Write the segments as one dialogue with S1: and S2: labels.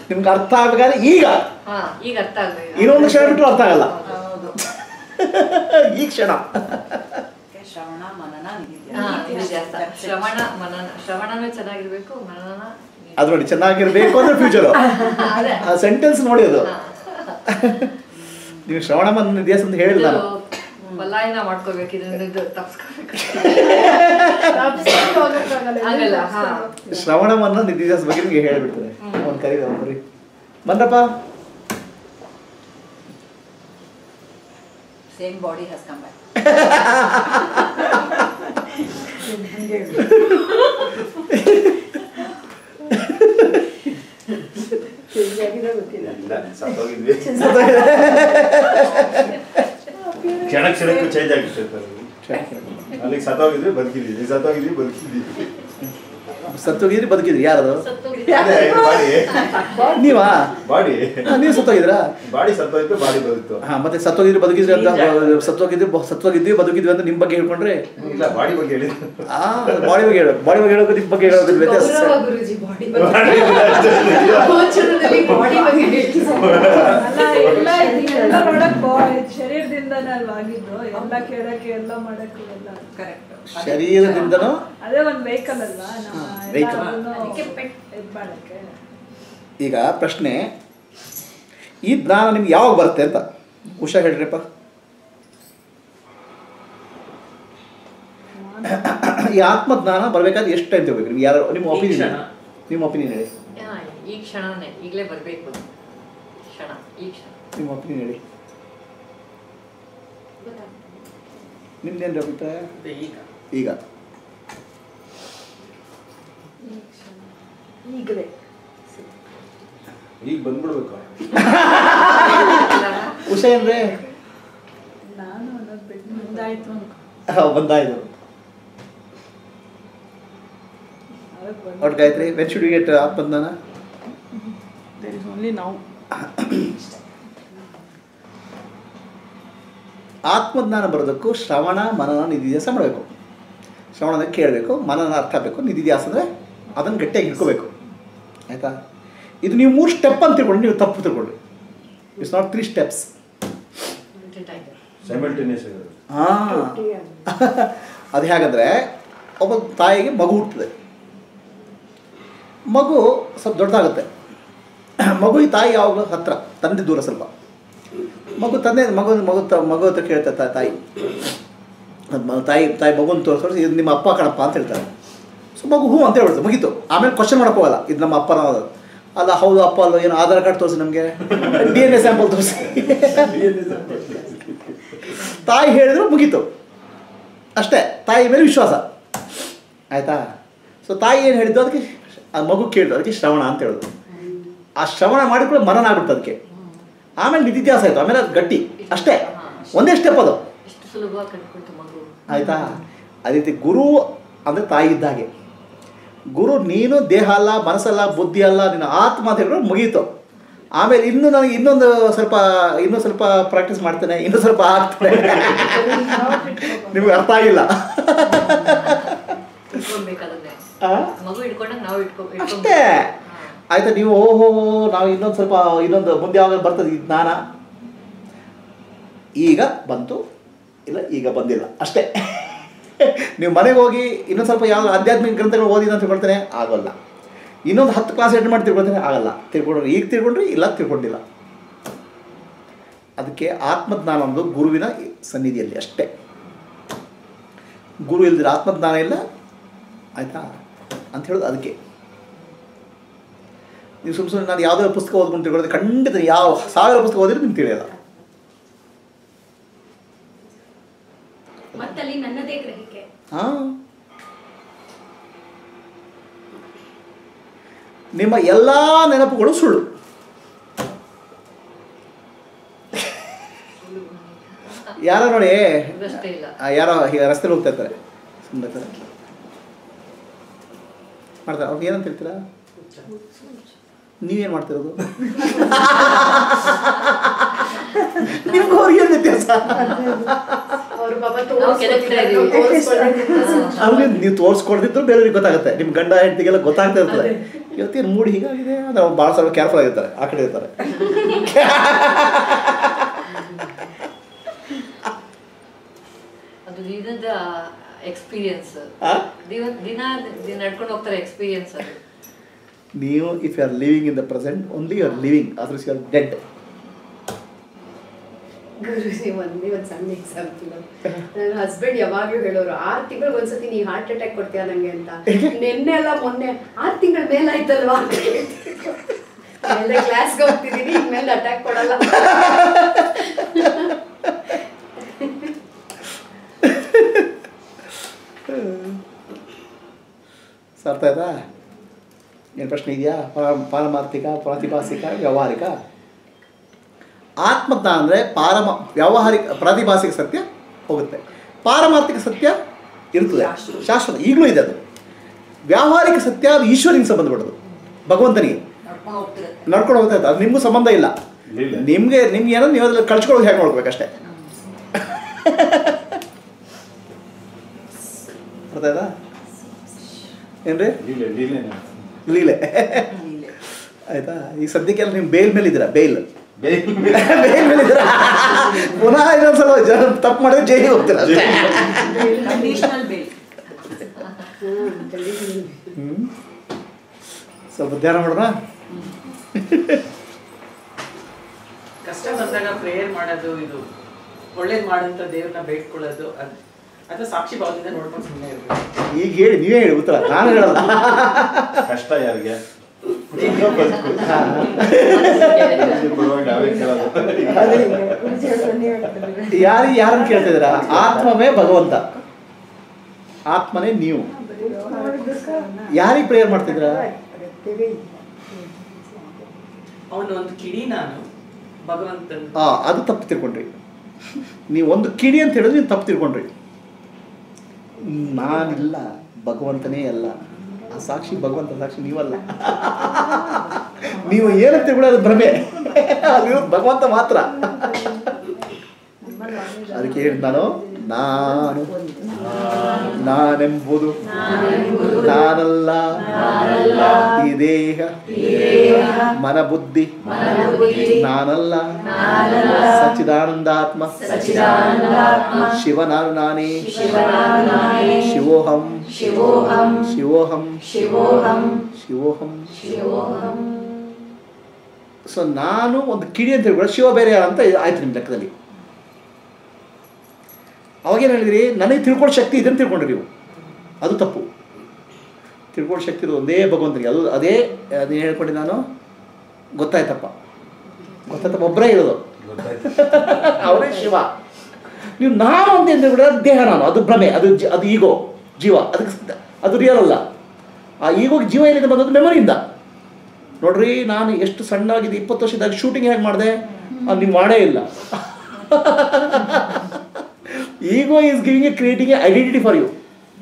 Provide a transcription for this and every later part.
S1: ನಿಮ್ಗೆ ಅರ್ಥ ಆಗ್ಬೇಕಾದ್ರೆ ಈಗ
S2: ಹಾ ಈಗ ಅರ್ಥ ಆಗ್ಬೇಕು
S1: ಇನ್ನೊಂದು ಕ್ಷಣ ಬಿಟ್ಟರು ಅರ್ಥ ಆಗಲ್ಲ
S3: ಹೌದು
S1: ಈ ಕ್ಷಣ
S3: ಶ್ರವಣ ಮನನ ನಿಧಿಧ್ಯಾಸ.
S2: ಹಾ, ನಿಧಿಧ್ಯಾಸ.
S3: That's it.
S2: ಶ್ರವಣ ಮನನ ಶ್ರವಣನೂ ಚೆನ್ನಾಗಿರ್ಬೇಕು ಮನನ
S1: ಅದು ನೋಡಿ ಚೆನ್ನಾಗಿರ್ಬೇಕು ಅಂದ್ರೆ ಫ್ಯೂಚರು
S2: ಅದೇ
S1: ಆ ಸೆಂಟೆನ್ಸ್ ನೋಡಿ ಅದು
S2: ಹಾ.
S1: ನೀವು ಶ್ರವಣ ಮನ ನಿಧಿಯಾಸ ಅಂತ ಹೇಳಿಲ್ಲ
S2: ಇದು
S1: ನಾನು
S2: ಬಲಾಯಿನ ಮಾಡ್ಕೋಬೇಕು ಇದರಿಂದ ತಪ್ಸ್ಕೋಬೇಕು
S4: ಆಗಲ್ಲ
S2: ಆಗಲ್ಲ ಹಾ
S1: ಶ್ರವಣ ಮನ ನಿಧಿದಾಸ ಬಗ್ಗೆ ನಿಮಗೆ ಹೇಳ್ಬಿಡ್ತಾರೆ ಒಂದು ಕರೀದ ಬರ್ರಿ ಬಂದ್ರಪ್ಪ
S3: Same body has come back.
S4: Change ಆಗಿದೆ ಗೊತ್ತಿಲ್ಲ
S5: ಇಲ್ಲ ಸತ್ತೋಗಿದ್ವಿ ಕ್ಷಣ ಕ್ಷಣಕ್ಕೂ ಚೇಂಜ್ ಆಗಿರ್ತೈತೆ ಅದು. ಅಲ್ಲಿಗೆ ಸತ್ತೋಗಿದ್ವಿ ಬದುಕಿದ್ವಿ ಸತ್ತೋಗಿದ್ವಿ ಬದುಕಿದ್ವಿ
S1: ಸತ್ತೋಗಿದ್ರಿ ಬದುಕಿದ್ರಿ ಯಾರದು
S5: ಅದೇ ಬಾಡಿ
S1: ನೀವಾ
S5: ಬಾಡಿ
S1: ಹಾ, ನೀವು ಸತ್ತೋಗಿದ್ರಾ
S5: ಬಾಡಿ ಸತ್ತೋಯ್ತು ಬಾಡಿ ಬದುಕ್ತು
S1: ಹಾ ಮತ್ತೆ ಸತ್ತೋಗಿದ್ರಿ ಬದುಕಿದ್ರಿ ಅಂತ ಸತ್ತೋಗಿದ್ರಿ ಬ- ಸತ್ತೋಗಿದ್ವಿ ಬದುಕಿದ್ವಿ ಅಂತ ನಿಮ್ ಬಗ್ಗೆ ಹೇಳ್ಕೊಂಡ್ರೆ
S5: ಇಲ್ಲ ಬಾಡಿ ಬಗ್ಗೆ ಹೇಳಿ
S1: ಆ ಬಾಡಿ ಬಗ್ಗೆ ಹೇಳೋದು ಬಾಡಿ ಬಗ್ಗೆ ಹೇಳೋದು ನಿಮ್ ಬಗ್ಗೆ ಹೇಳೋದು ವ್ಯತ್ಯಾಸ
S2: ಗೌರವ ಗುರುಜಿ ಬಾಡಿ
S5: ಬಾಡಿ
S2: ಗೋಚರದಲ್ಲಿ ಬಾಡಿ ಬಗ್ಗೆ ಹೇಳ್ತಿದ್ದಾರೆ.
S4: ಅಲ್ಲ ಎಲ್ಲ ಇದೆಲ್ಲ ನೋಡಕ್ ಬಾ- ಶರೀರದಿಂದನೇ ಅಲ್ವಾ ಆಗಿದ್ದು ಎಲ್ಲ ಕೇಳಕ್ಕೆ ಎಲ್ಲ ಮಾಡಕ್ಕೆ ಎಲ್ಲ
S3: Correct.
S1: ಶರೀರದಿಂದನೂ
S4: ಅದೇ ಒಂದ್ ವೆಹಿಕಲ್ ಅಲ್ವಾ ನಮ್ಮ
S1: vehicle.
S4: ಎಲ್ಲಾರ್ನೂ
S2: ಅದಕ್ಕೆ ಪೆಟ್
S4: ಇದ್ ಮಾಡಕ್ಕೆ
S1: ಈಗ ಪ್ರಶ್ನೆ ಈ ಜ್ಞಾನ ನಿಮ್ಗೆ ಯಾವಾಗ ಬರುತ್ತೆ ಅಂತ ಉಷಾ ಹೇಳ್ರಿಪ್ಪ ಈ ಆತ್ಮಜ್ಞಾನ ಬರ್ಬೇಕಾದ್ರೆ ಎಷ್ಟು ಟೈಮ್ ತಗೋಬೇಕು ನಿಮ್ಗೆ ಯಾರು ನಿಮ್ಮ
S6: ಈ
S1: ಒಪಿನಿಯನ್
S6: ಕ್ಷಣ.
S1: ನಿಮ್ಮ ಒಪಿನಿಯನ್ ಹೇಳಿ
S2: ಹಾ, ಈ ಕ್ಷಣನೇ ಈಗಲೇ ಬರ್ಬೇಕು ಕ್ಷಣ ಈ ಕ್ಷಣ
S1: ನಿಮ್ಮ ಒಪಿನಿಯನ್ ಹೇಳಿ ನಿಮ್ದೇನು ಅಭಿಪ್ರಾಯ
S6: ಈಗ
S1: ಈಗ
S4: ಈಗಲೇ
S5: ಈಗ ಬಂದ್ಬಿಡ್ಬೇಕು
S1: ಉಷಾ ಏನ್ರೆ
S4: ನಾನು ಅನ್ನೋದು ಬಿಟ್ಟು ಮುಂದಾಯ್ತು ಅನ್ಕೊ
S1: ಬಂದಾಯ್ತು
S4: ಅದಕ್ಕೆ ಬಂದು
S1: ಒಟ್ಟು Gayatri when should you get ಆತ್ಮಜ್ಞಾನ
S4: ದೇರ್ ಇಸ್ ಓನ್ಲಿ ನಾವು
S1: ಆತ್ಮಜ್ಞಾನ ಬರೋದಕ್ಕೂ ಶ್ರವಣ ಮನನ ನಿಧಿಧ್ಯಾಸ ಮಾಡಬೇಕು ಶ್ರವಣನ ಕೇಳಬೇಕು ಮನನ ಅರ್ಥ ಆಗಬೇಕು ನಿಧಿಧ್ಯಾಸ ಅಂದರೆ ಅದನ್ನು ಗಟ್ಟಿಯಾಗಿ ಹಿಡ್ಕೋಬೇಕು ಆಯಿತಾ ಇದು ನೀವು ಮೂರು ಸ್ಟೆಪ್ ಅಂತ ತಿಳ್ಕೊಂಡು ನೀವು ತಪ್ಪು ತಿಳ್ಕೊಳ್ಳಿ it's not three steps
S5: simultaneous ಆಗಿರೋದು
S1: ಹಾಂ ಅದು ಹೇಗಂದರೆ ಒಬ್ಬ ತಾಯಿಗೆ ಮಗು ಹುಟ್ಟುತ್ತದೆ ಮಗು ಸ್ವಲ್ಪ ದೊಡ್ಡದಾಗುತ್ತೆ ಮಗು ಈ ತಾಯಿ ಯಾವಾಗಲೂ ಹತ್ರ ತಂದೆ ದೂರ ಸ್ವಲ್ಪ ಮಗು ತಂದೆ ಮಗು ಮಗು ತ- ಮಗು ಹತ್ರ ಕೇಳ್ತಾರೆ ತಾ- ತಾಯಿ ಅದ್ ಮ- ತಾಯಿ ತಾಯಿ ಮಗುನ ತೋರಿಸೋದು ಇದು ನಿಮ್ಮ ಅಪ್ಪ ಕಣಪ್ಪ ಅಂತ ಹೇಳ್ತಾರೆ ಸೊ ಮಗು ಹ್ಞೂ ಅಂತ ಹೇಳ್ಬಿಡ್ತು ಮುಗೀತು ಆಮೇಲೆ ಕ್ವಶನ್ ಮಾಡಕ್ಕೆ ಹೋಗಲ್ಲ ಇದು ನಮ್ಮ ಅಪ್ಪನ ಅದು ಅಲ್ಲ ಹೌದು ಅಪ್ಪ ಅಲ್ಲ ಏನು ಆಧಾರ್ ಕಾರ್ಡ್ ತೋರಿಸಿ ನಮಗೆ ಡಿ ಎನ್ ಎ ಸ್ಯಾಂಪಲ್ ತೋರಿಸಿ ತಾಯಿ ಹೇಳಿದ್ರು ಮುಗೀತು ಅಷ್ಟೇ ತಾಯಿ ಮೇಲೆ ವಿಶ್ವಾಸ ಆಯಿತಾ ಸೊ ತಾಯಿ ಏನು ಹೇಳಿದ್ದು ಅದಕ್ಕೆ ಆ ಮಗು ಕೇಳಿದ್ರು ಅದಕ್ಕೆ ಶ್ರವಣ ಅಂತ ಹೇಳೋದು ಆ ಶ್ರವಣ ಮಾಡಿಕೊಳ್ಳೋ ಮನನ ಆಗ್ಬಿಡ್ತು ಅದಕ್ಕೆ ಆಮೇಲೆ ನಿಧಿಧ್ಯಾಸ ಆಯಿತು ಆಮೇಲೆ ಅದು ಗಟ್ಟಿ ಅಷ್ಟೇ ಒಂದೇ ಸ್ಟೆಪ್ ಅದು
S2: ಎಷ್ಟು ಸುಲಭವಾಗಿ ಕಟ್ಕೊಳ್ತು ಮಗು
S1: ಆಯಿತಾ ಅದೇ ರೀತಿ ಗುರು ಅಂದರೆ ತಾಯಿ ಇದ್ದಾಗೆ ಗುರು ನೀನು ದೇಹ ಅಲ್ಲ ಮನಸ್ಸಲ್ಲ ಬುದ್ಧಿ ಅಲ್ಲ ನಿನ್ನ ಆತ್ಮ ಅಂತ ಹೇಳಿದ್ರೆ ಮುಗೀತು ಆಮೇಲೆ ಇನ್ನೂ ನನಗೆ ಇನ್ನೊಂದು ಸ್ವಲ್ಪ ಇನ್ನೂ ಸ್ವಲ್ಪ ಪ್ರಾಕ್ಟೀಸ್ ಮಾಡ್ತೇನೆ ಇನ್ನೂ ಸ್ವಲ್ಪ ಆಗ್ತೇನೆ ನಿಮ್ಗೆ ಅರ್ಥ ಆಗಿಲ್ಲ
S2: ಇಟ್ಕೊಳ್ಬೇಕದನ್ನೇ
S1: ಆ?
S2: ಮಗು ಇಟ್ಕೊಂಡಾಗ ನಾವು ಇಟ್ಕೊ
S1: ಅಷ್ಟೇ ಆಯ್ತಾ ನೀವು ಓಹೋ ನಾವು ಇನ್ನೊಂದು ಸ್ವಲ್ಪ ಇನ್ನೊಂದು ಮುಂದೆ ಯಾವಾಗ ಬರ್ತದೆ ಈ ಜ್ಞಾನ ಈಗ ಬಂತು ಇಲ್ಲ ಈಗ ಬಂದಿಲ್ಲ ಅಷ್ಟೇ ನೀವು ಮನೆಗೆ ಹೋಗಿ ಇನ್ನೊಂದು ಸ್ವಲ್ಪ ಯಾವ ಆಧ್ಯಾತ್ಮಿಕ ಗ್ರಂಥಗಳು ಓದಿದ ಅಂತ ತಿಳ್ಕೊಳ್ತೇನೆ ಆಗೋಲ್ಲ ಇನ್ನೊಂದು ಹತ್ತು ಕ್ಲಾಸ್ ಅಟೆಂಡ್ ಮಾಡಿ ತಿಳ್ಕೊಳ್ತೇನೆ ಆಗಲ್ಲ ತಿಳ್ಕೊಂಡ್ರೆ ಈಗ ತಿಳ್ಕೊಂಡ್ರೆ ಇಲ್ಲ ತಿಳ್ಕೊಂಡಿಲ್ಲ ಅದಕ್ಕೆ ಆತ್ಮಜ್ಞಾನ ಅನ್ನೋದು ಗುರುವಿನ ಸನ್ನಿಧಿಯಲ್ಲಿ ಅಷ್ಟೇ ಗುರು ಇಲ್ದಿರ ಆತ್ಮಜ್ಞಾನ ಇಲ್ಲ ಆಯಿತಾ ಅಂತ ಹೇಳೋದು ಅದಕ್ಕೆ ನೀವು ಸುಮ್ಮನೆ ಸುಮ್ಮನೆ ನಾನು ಯಾವುದೋ ಪುಸ್ತಕ ಓದ್ಕೊಂಡು ತಿಳ್ಕೊಳ್ಳೋದು ಖಂಡಿತ ಯಾವ ಸಾವಿರ ಪುಸ್ತಕ ಓದಿದ್ರೆ ನಿಮ್ಗೆ ತಿಳಿಯಲ್ಲ
S7: ಮತ್ತಲ್ಲಿ ನನ್ನದೇ ಗ್ರಹಿಕೆ
S1: ಹಾಂ ನಿಮ್ಮ ಎಲ್ಲ ನೆನಪುಗಳು ಸುಳ್ಳು ಯಾರೋ ನೋಡಿ
S2: ಇದಷ್ಟೇ ಇಲ್ಲ
S1: ಆ, ಯಾರೋ ಹೀಗೆ ರಸ್ತೆಲಿ ಹೋಗ್ತಾ ಇರ್ತಾರೆ ಸುಮ್ಮನೆ ಇರ್ತಾರೆ ಮಾಡ್ತಾರೆ ಅವ್ರಿಗೆ ಏನಂತ ಹೇಳ್ತೀರಾ ನೀವೇನು ಮಾಡ್ತಿರೋದು ನಿಮ್ಗೆ ಅವ್ರಿಗೆ ಏನು ವ್ಯತ್ಯಾಸ
S4: ಅವ್ರ ಪಾಪ
S2: ನಾವು ಕೆಳಗಿಡ ಇದೀವಿ.
S4: ತೋರಿಸ್ಕೊಳ್ಳೋದು
S1: ಅವ್ರಿಗೆ ನೀವು ತೋರಿಸ್ಕೊಡ್ದಿದ್ರು ಬೇರೆಯವ್ರಿಗೆ ಗೊತ್ತಾಗುತ್ತೆ ನಿಮ್ಮ ಗಂಡ ಹೆಂಡತಿಗೆಲ್ಲ ಗೊತ್ತಾಗ್ತಾ ಇರ್ತದೆ ಇವತ್ತೇನು ಮೂಡ್ ಹೀಗಾಗಿದೆ ಅಂದ್ರೆ ಅವ್ರು ಭಾಳ ಸ್ವಲ್ಪ ಕೇರ್ಫುಲ್ ಆಗಿರ್ತಾರೆ ಆ ಕಡೆ ಇರ್ತಾರೆ
S2: ಅದು ದಿನದ ಎಕ್ಸ್ಪೀರಿಯನ್ಸ್
S1: ಆ?
S2: ದಿನ ದಿನ ದಿನ ನಡ್ಕೊಂಡು ಹೋಗ್ತಾರೆ ಎಕ್ಸ್ಪೀರಿಯನ್ಸ್ ಅದು
S1: ನೀವು if you are living in the present only you are living others you are dead
S6: Guruji ಒಂದೇ ಒಂದು ಸಣ್ಣ ಎಕ್ಸಾಂಪಲ್ ನನ್ನ ಹಸ್ಬೆಂಡ್ ಯಾವಾಗ್ಲೂ ಹೇಳೋರು ಆರು ತಿಂಗಳಿಗೆ ಒಂದ್ಸತಿ ನೀ ಹಾರ್ಟ್ ಅಟ್ಯಾಕ್ ಕೊಡ್ತೀಯ ನಂಗೆ ಅಂತ ನಿನ್ನೆ ಅಲ್ಲ ಮೊನ್ನೆ ಆರು ತಿಂಗಳ ಮೇಲೆ ಆಯ್ತಲ್ವಾ ಅಂತ ಹೇಳ್ತಿದ್ರು. ಮೇಲೆ ಕ್ಲಾಸ್ಗೆ ಹೋಗ್ತಿದ್ದೀನಿ ಇನ್ಮೇಲೆ ಅಟ್ಯಾಕ್ ಕೊಡಲ್ಲ
S1: ಸೊ ಅರ್ಥ ಆಯ್ತಾ ಏನು ಪ್ರಶ್ನೆ ಇದೆಯಾ ಪರ ಪಾರಮಾರ್ಥಿಕ ಪ್ರಾತಿಭಾಸಿಕ ವ್ಯಾವಹಾರಿಕ ಆತ್ಮಜ್ಞಾನ ಅಂದರೆ ಪಾರಮ ವ್ಯಾವಹಾರಿಕ ಪ್ರಾತಿಭಾಸಿಕ ಸತ್ಯ ಹೋಗುತ್ತೆ ಪಾರಮಾರ್ಥಿಕ ಸತ್ಯ ಇರ್ತದೆ ಶಾಶ್ವತ ಈಗಲೂ ಇದೆ ಅದು ವ್ಯಾವಹಾರಿಕ ಸತ್ಯ ಅದು ಈಶ್ವರಿಗೆ ಸಂಬಂಧಪಡೋದು ಭಗವಂತನಿಗೆ
S3: ನಡ್ಕೊಂಡು ಹೋಗ್ತಿರುತ್ತೆ
S1: ನಡ್ಕೊಂಡು ಹೋಗ್ತಾ ಇತ್ತು ಅದು ನಿಮಗೂ ಸಂಬಂಧ ಇಲ್ಲ
S5: ಇಲ್ಲ.
S1: ನಿಮಗೆ ನಿಮ್ಗೆ ಏನೋ ನೀವು ಅದ್ರಲ್ಲಿ ಕಳ್ಸ್ಕೊಳ್ಳೋದು ಹೇಗೆ ನೋಡ್ಬೇಕಷ್ಟೇ ಅರ್ಥ ಆಯ್ತಾ ಏನ್ರಿ
S5: ಲೀಲೆ ಲೀಲೆನ
S1: ಲೀಲೆ ಆಯ್ತಾ ಈಗ ಸದ್ಯಕ್ಕೆಲ್ಲ ನೀವು ಬೇಲ್ ಮೇಲೆ ಇದ್ದೀರಾ ಬೇಲ್
S5: ಬೇಗ
S1: ಬೇಲ್ ಮೇಲೆ ಇದ್ದೀರಾ ಪುನಃ ಇನ್ನೊಂದ್ಸಲ ಜನ ತಪ್ಪು ಮಾಡಿದ್ರೆ ಜೈಲಿಗೆ ಹೋಗ್ತೀರಾ ಅಷ್ಟೇ
S3: ಕಂಡೀಷನಲ್ ಬೇಲ್
S1: ಹ್ಮ್. ಸ್ವಲ್ಪ ಧ್ಯಾನ ಮಾಡೋಣ
S7: ಕಷ್ಟ ಬಂದಾಗ ಪ್ರೇಯರ್ ಮಾಡೋದು ಇದು ಒಳ್ಳೇದ್ ಮಾಡಂತ ದೇವ್ರನ್ನ ಬೇಡ್ಕೊಳ್ಳೋದು ಅದು ಅಥವಾ ಸಾಕ್ಷಿ ಭಾವದಿಂದ ನೋಡ್ಕೊಂಡು ಸುಮ್ಮನೆ ಇರ್ಬೇಕು
S1: ಈಗ ಹೇಳಿ ನೀವೇ ಹೇಳಿ ಉತ್ತರ ನಾನು ಹೇಳಲ್ಲ
S5: ಕಷ್ಟ ಯಾರಿಗೆ
S1: ಹಾ.
S5: ಪರವಾಗಿ ನಾವೇ ಕೇಳೋದು
S1: ಯಾರು ಯಾರನ್ನು ಕೇಳ್ತಿದ್ದೀರಾ ಆತ್ಮವೇ ಭಗವಂತ ಆತ್ಮನೇ ನೀವು ಯಾರಿಗೆ ಪ್ರೇಯರ್ ಮಾಡ್ತಿದ್ದೀರಾ
S7: ಅವನು ಒಂದು ಕಿಡಿ ನಾನು ಭಗವಂತನ
S1: ಆ ಅದು ತಪ್ಪು ತಿಳ್ಕೊಂಡ್ರಿ ನೀವು ಒಂದು ಕಿಡಿ ಅಂತ ಹೇಳಿದ್ರೆ ನೀವು ತಪ್ಪು ತಿಳ್ಕೊಂಡ್ರಿ ನಾನಿಲ್ಲ ಭಗವಂತನೇ ಅಲ್ಲ ಆ ಸಾಕ್ಷಿ ಭಗವಂತ ಸಾಕ್ಷಿ ನೀವಲ್ಲ ನೀವು ಏನು ತಿಳ್ಕೊಳ್ಳೋದು ಭ್ರಮೆ ನೀವು ಭಗವಂತ ಮಾತ್ರ ಅದಕ್ಕೆ ಹೇಳಿ ನಾನು ನಾನು ನಾನೆಂಬುದು ನಾನಲ್ಲ ಈ ದೇಹ ಮನ ಬುದ್ಧಿ ನಾನಲ್ಲ ಸಚ್ಚಿದಾನಂದಾತ್ಮ ಶಿವ ನಾನು ನಾನೇ ಶಿವೋಹಂ ಶಿವೋಹಂ ಶಿವೋಹಂ ಸೊ ನಾನು ಒಂದು ಕಿಡಿ ಅಂತ ಹೇಳ್ಬಿಡ ಶಿವ ಬೇರೆ ಯಾರು ಅಂತ ಆಯ್ತು ನಿಮ್ಮ ಲೆಕ್ಕದಲ್ಲಿ ಅವಾಗೇನು ಹೇಳಿದ್ರಿ ನನಗೆ ತಿಳ್ಕೊಳ್ಳೋ ಶಕ್ತಿ ಇದೆ ಅಂತ ತಿಳ್ಕೊಂಡ್ರಿ ನೀವು ಅದು ತಪ್ಪು ತಿಳ್ಕೊಳ್ಳೋ ಶಕ್ತಿ ಇರೋದು ಒಂದೇ ಭಗವಂತನಿಗೆ ಅದು ಅದೇ ಅದೇ ಹೇಳ್ಕೊಂಡೆ ನಾನು ಗೊತ್ತಾಯ್ತಪ್ಪ ಗೊತ್ತಾಯ್ತಪ್ಪ ಒಬ್ಬರೇ ಇರೋದು
S5: ಗೊತ್ತಾಯ್ತು
S1: ಅವರೇ ಶಿವ ನೀವು ನಾನು ಅಂತ ಹೇಳಿದ್ರೆ ದೇಹ ನಾನು ಅದು ಭ್ರಮೆ ಅದು ಜಿ- ಅದು ಈಗೋ ಜೀವ ಅದಕ್ಕೆ ಸ- ಅದು ರಿಯಲ್ ಅಲ್ಲ ಆ ಈಗೋಗೆ ಜೀವ ಏನಿದೆ ಬಂದದ್ದು ಮೆಮೊರಿಯಿಂದ ನೋಡ್ರಿ ನಾನು ಎಷ್ಟು ಸಣ್ಣಾಗಿದೆ ಇಪ್ಪತ್ತು ವರ್ಷದಾಗ ಶೂಟಿಂಗ್ ಹೇಗೆ ಮಾಡಿದೆ ಅದು ನೀವು ಮಾಡೇ ಇಲ್ಲ ego is giving a creating a identity for you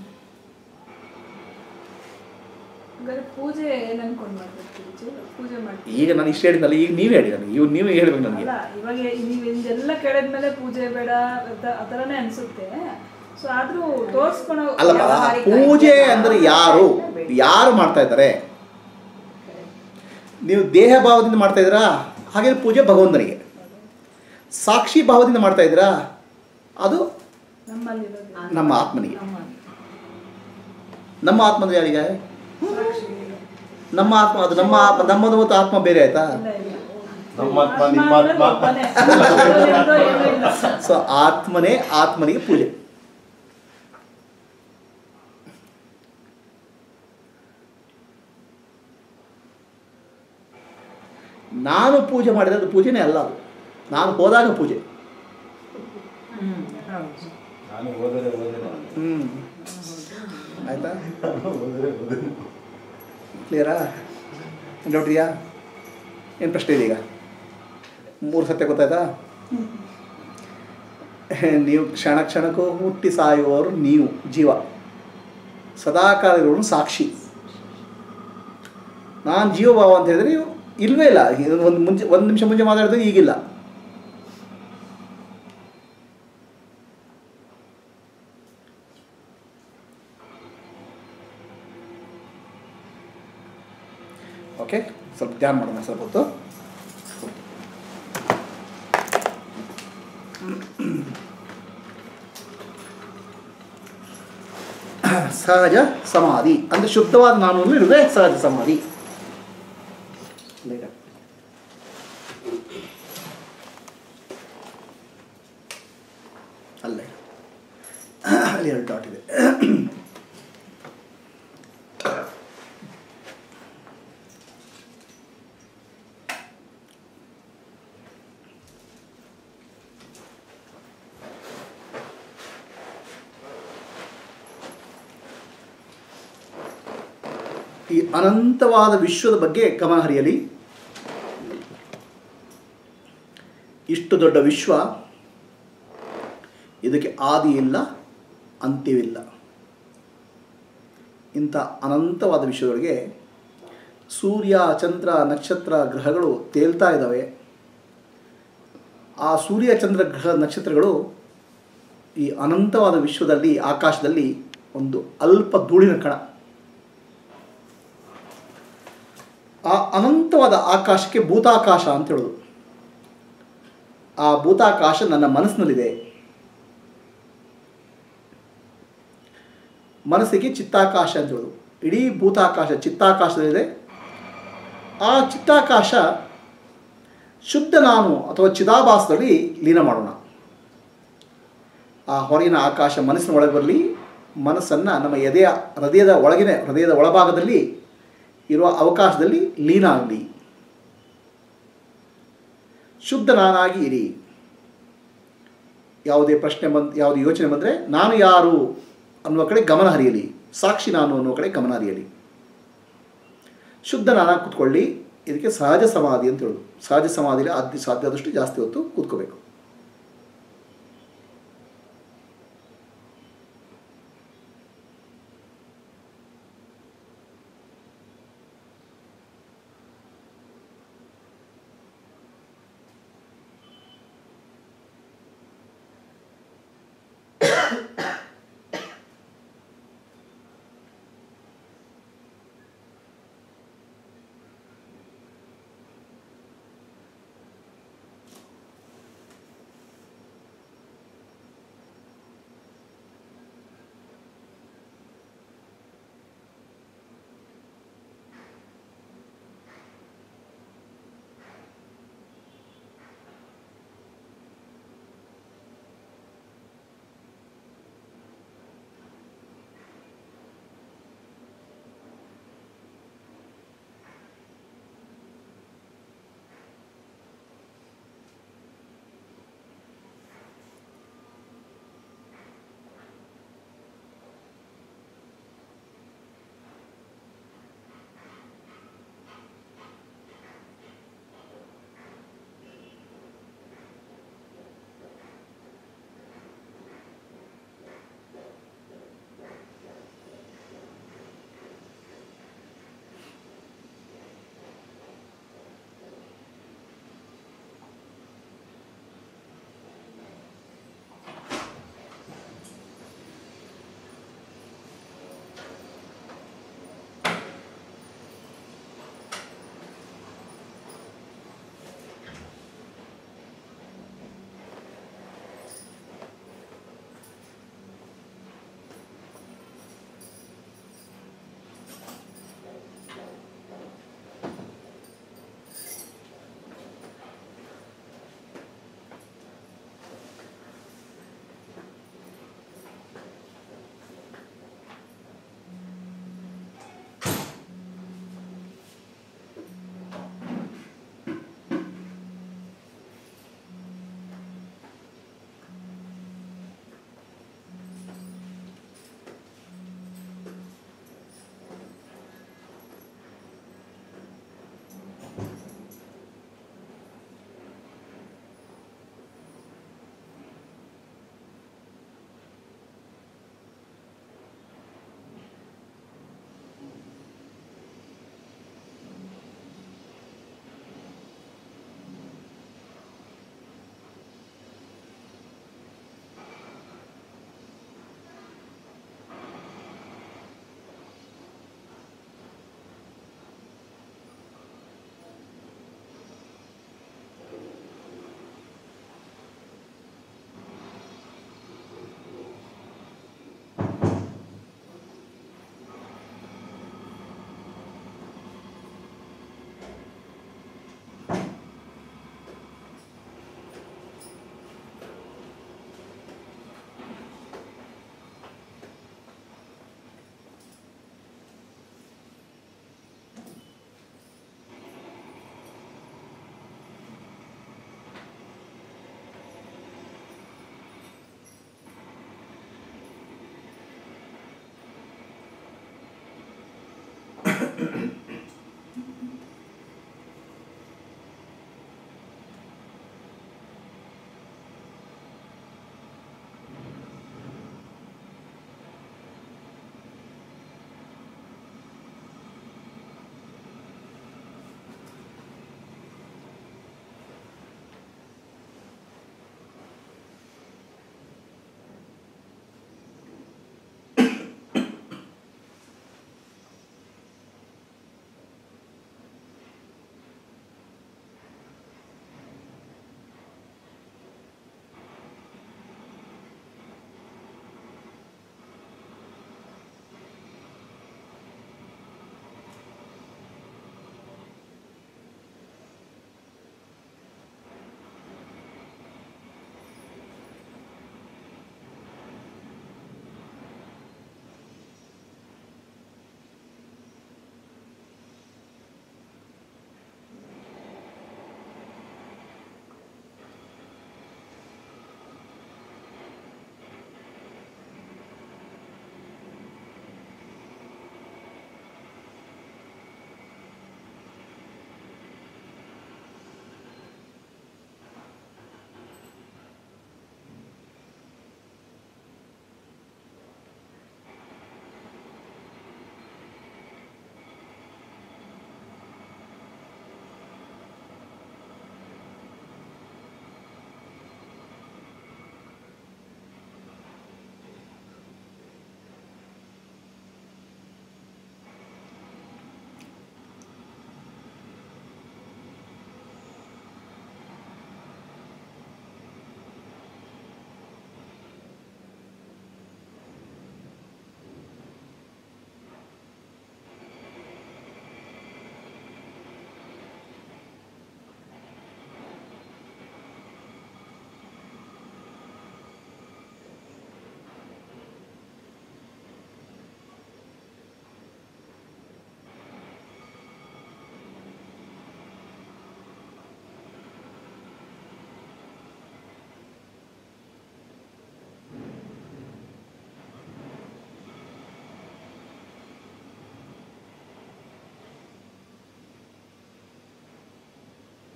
S4: ಹಾಗಾದ್ರೆ ಪೂಜೆ ಏನ್ ಅನ್ಕೊಂಡ್ ಮಾಡ್ಬೇಕು ಪೂಜೆ ಪೂಜೆ ಮಾಡ್ತೀವಿ
S1: ಈಗ ನಾನು ಇಷ್ಟು ಹೇಳಿದ್ನಲ್ಲ ಈಗ ನೀವೇ ಹೇಳಿ ನನಗೆ ಇವ್ ನೀವೇ ಹೇಳ್ಬೇಕು ನನಗೆ
S4: ಅಲ್ಲ ಇವಾಗ ನೀವು ಇದೆಲ್ಲ ಕೇಳಿದ್ಮೇಲೆ ಪೂಜೆ ಬೇಡ ಅಂತ- ಆ ಥರನೇ ಅನ್ಸುತ್ತೆ ಸೊ ಆದ್ರೂ ತೋರ್ಸ್ಕೊಳೋ
S1: ಅಲ್ಲಪ್ಪ
S3: ವ್ಯಾವಹಾರಿಕ
S1: ಪೂಜೆ ಅಂದ್ರೆ ಯಾರು ಯಾರು ಮಾಡ್ತಾ ಇದ್ದಾರೆ ನೀವು ದೇಹ ಭಾವದಿಂದ ಮಾಡ್ತಾ ಇದ್ದೀರಾ ಹಾಗೆ ಪೂಜೆ ಭಗವಂತನಿಗೆ ಸಾಕ್ಷಿ ಭಾವದಿಂದ ಮಾಡ್ತಾ ಇದ್ದೀರಾ ಅದು
S4: ನಮ್ಮಲ್ಲಿರೋದು
S1: ನಮ್ಮ ಆತ್ಮನಿಗೆ
S4: ನಮ್ಮ
S1: ನಮ್ಮ ಆತ್ಮದ ಯಾರಿಗೆ
S4: ಸಾಕ್ಷಿ.
S1: ನಮ್ಮ ಆತ್ಮ ಅದು ನಮ್ಮ ಆತ್ಮ ನಮ್ಮದು ಮತ್ತು ಆತ್ಮ ಬೇರೆ ಆಯ್ತಾ
S4: ಇಲ್ಲ, ಇಲ್ಲ.
S5: ನಮ್ಮ ಆತ್ಮ, ನಿಮ್ಮ
S4: ಅಂದ್ರೆ
S5: ಆತ್ಮ.
S4: ಒಬ್ಬನೇ. ಅದರಲ್ಲಿರೋದು ಏನೂ ಇಲ್ಲ.
S1: ಸೊ ಆತ್ಮನೇ ಆತ್ಮನಿಗೆ ಪೂಜೆ ನಾನು ಪೂಜೆ ಮಾಡಿದ್ರೆ ಅದು ಪೂಜೆನೇ ಅಲ್ಲ ಅದು ನಾನು ಹೋದಾಗ ಪೂಜೆ
S5: ನಾನು ಹೋದರೆ ಹೋದರೆ
S1: ಹ್ಮ್ ಆಯ್ತಾ
S5: ಹೋದರೆ ಹೋದರೆ
S1: ಕ್ಲಿಯರಾ ನೋಡ್ರಿಯಾ ಏನು ಪ್ರಶ್ನೆ ಇದೆ ಈಗ ಮೂರು ಸತ್ಯ ಗೊತ್ತಾಯ್ತಾ ನೀವು ಕ್ಷಣ ಕ್ಷಣಕ್ಕೂ ಹುಟ್ಟಿ ಸಾಯುವವರು ನೀವು ಜೀವ ಸದಾಕಾಲ ಇರೋನು ಸಾಕ್ಷಿ ನಾನು ಜೀವಭಾವ ಅಂತ ಹೇಳಿದ್ರೆ ನೀವು ಇಲ್ವೇ ಇಲ್ಲ ಒಂದು ಮುಂಚೆ ಒಂದು ನಿಮಿಷ ಮುಂಚೆ ಮಾತಾಡಿದ್ರೆ ಈಗಿಲ್ಲ ಸ್ವಲ್ಪ ಧ್ಯಾನ ಮಾಡೋಣ ಸ್ವಲ್ಪ ಹೊತ್ತು ಸಹಜ ಸಮಾಧಿ ಅಂದರೆ ಶುದ್ಧವಾದ ನಾನು ಇರುವುದೇ ಸಹಜ ಸಮಾಧಿ ಬೇಗ. ಅಲ್ಲೇ ಅಲ್ಲಿ ಎರಡು ಡಾಟ್ ಇದೆ ಈ ಅನಂತವಾದ ವಿಶ್ವದ ಬಗ್ಗೆ ಗಮನ ಹರಿಯಲಿ ಇಷ್ಟು ದೊಡ್ಡ ವಿಶ್ವ ಇದಕ್ಕೆ ಆದಿ ಇಲ್ಲ ಅಂತ್ಯವಿಲ್ಲ ಇಂಥ ಅನಂತವಾದ ವಿಶ್ವದೊಳಗೆ ಸೂರ್ಯ ಚಂದ್ರ ನಕ್ಷತ್ರ ಗ್ರಹಗಳು ತೇಲ್ತಾ ಇದ್ದಾವೆ ಆ ಸೂರ್ಯ ಚಂದ್ರ ಗ್ರಹ ನಕ್ಷತ್ರಗಳು ಈ ಅನಂತವಾದ ವಿಶ್ವದಲ್ಲಿ ಆಕಾಶದಲ್ಲಿ ಒಂದು ಅಲ್ಪ ಧೂಳಿನ ಕಣ ಆ ಅನಂತವಾದ ಆಕಾಶಕ್ಕೆ ಭೂತಾಕಾಶ ಅಂತ ಹೇಳೋದು ಆ ಭೂತಾಕಾಶ ನನ್ನ ಮನಸ್ಸಿನಲ್ಲಿದೆ ಮನಸ್ಸಿಗೆ ಚಿತ್ತಾಕಾಶ ಅಂತ ಹೇಳೋದು ಇಡೀ ಭೂತಾಕಾಶ ಚಿತ್ತಾಕಾಶದಲ್ಲಿದೆ ಆ ಚಿತ್ತಾಕಾಶ ಶುದ್ಧ ನಾನು ಅಥವಾ ಚಿದಾಭಾಸದಲ್ಲಿ ಲೀನ ಮಾಡೋಣ ಆ ಹೊರಗಿನ ಆಕಾಶ ಮನಸ್ಸಿನ ಒಳಗೆ ಬರಲಿ ಮನಸ್ಸನ್ನು ನಮ್ಮ ಎದೆಯ ಹೃದಯದ ಒಳಗಿನ ಹೃದಯದ ಒಳಭಾಗದಲ್ಲಿ ಇರುವ ಅವಕಾಶದಲ್ಲಿ ಲೀನ ಆಗಲಿ ಶುದ್ಧ ನಾನಾಗಿ ಇರಿ ಯಾವುದೇ ಪ್ರಶ್ನೆ ಬಂದು ಯಾವುದೇ ಯೋಚನೆ ಬಂದರೆ ನಾನು ಯಾರು ಅನ್ನುವ ಕಡೆ ಗಮನ ಹರಿಯಲಿ ಸಾಕ್ಷಿ ನಾನು ಅನ್ನುವ ಕಡೆ ಗಮನ ಹರಿಯಲಿ ಶುದ್ಧ ನಾನಾಗಿ ಕೂತ್ಕೊಳ್ಳಿ ಇದಕ್ಕೆ ಸಹಜ ಸಮಾಧಿ ಅಂತ ಹೇಳೋದು ಸಹಜ ಸಮಾಧಿಲಿ ಅದ್ ಸಾಧ್ಯ ಆದಷ್ಟು ಜಾಸ್ತಿ ಹೊತ್ತು ಕೂತ್ಕೋಬೇಕು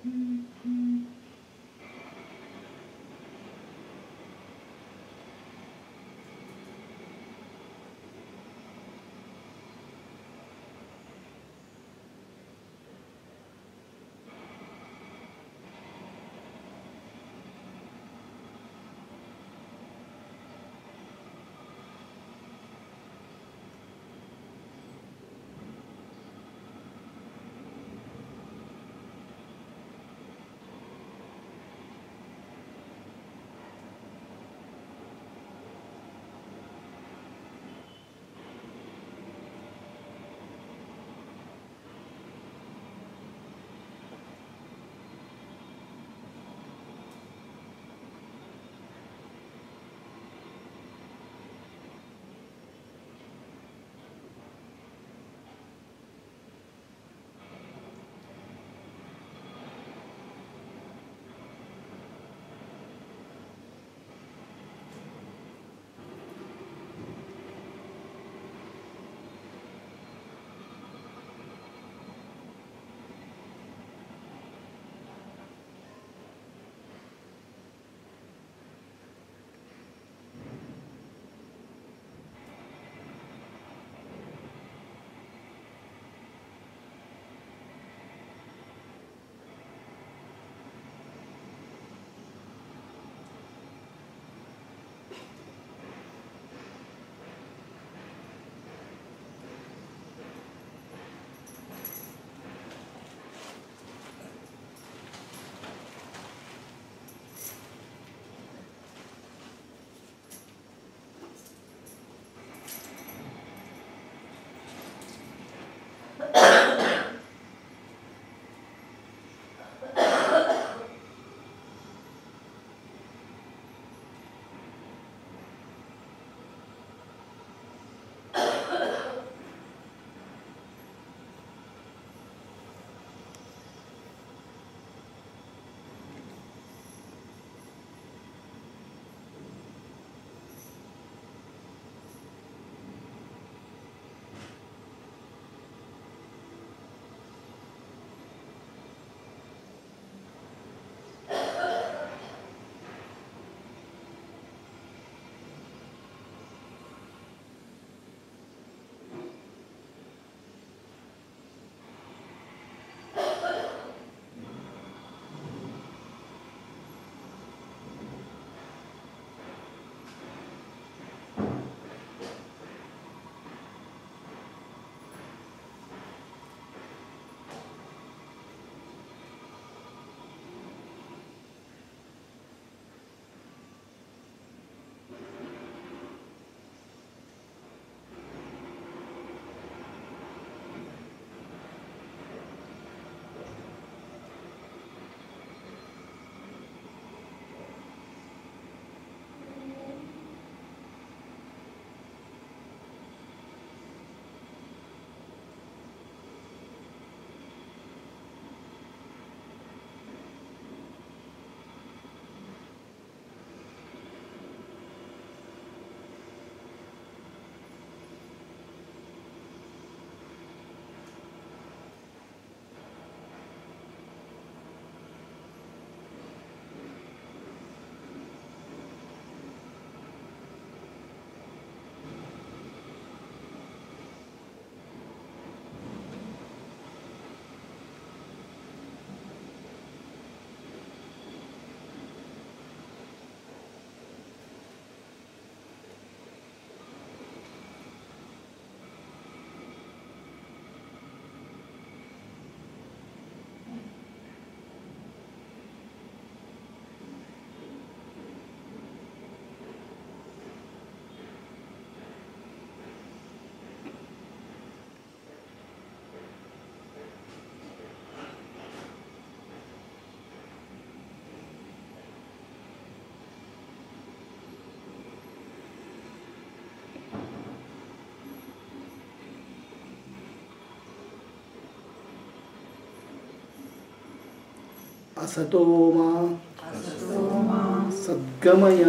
S1: असतो मा सद्गमय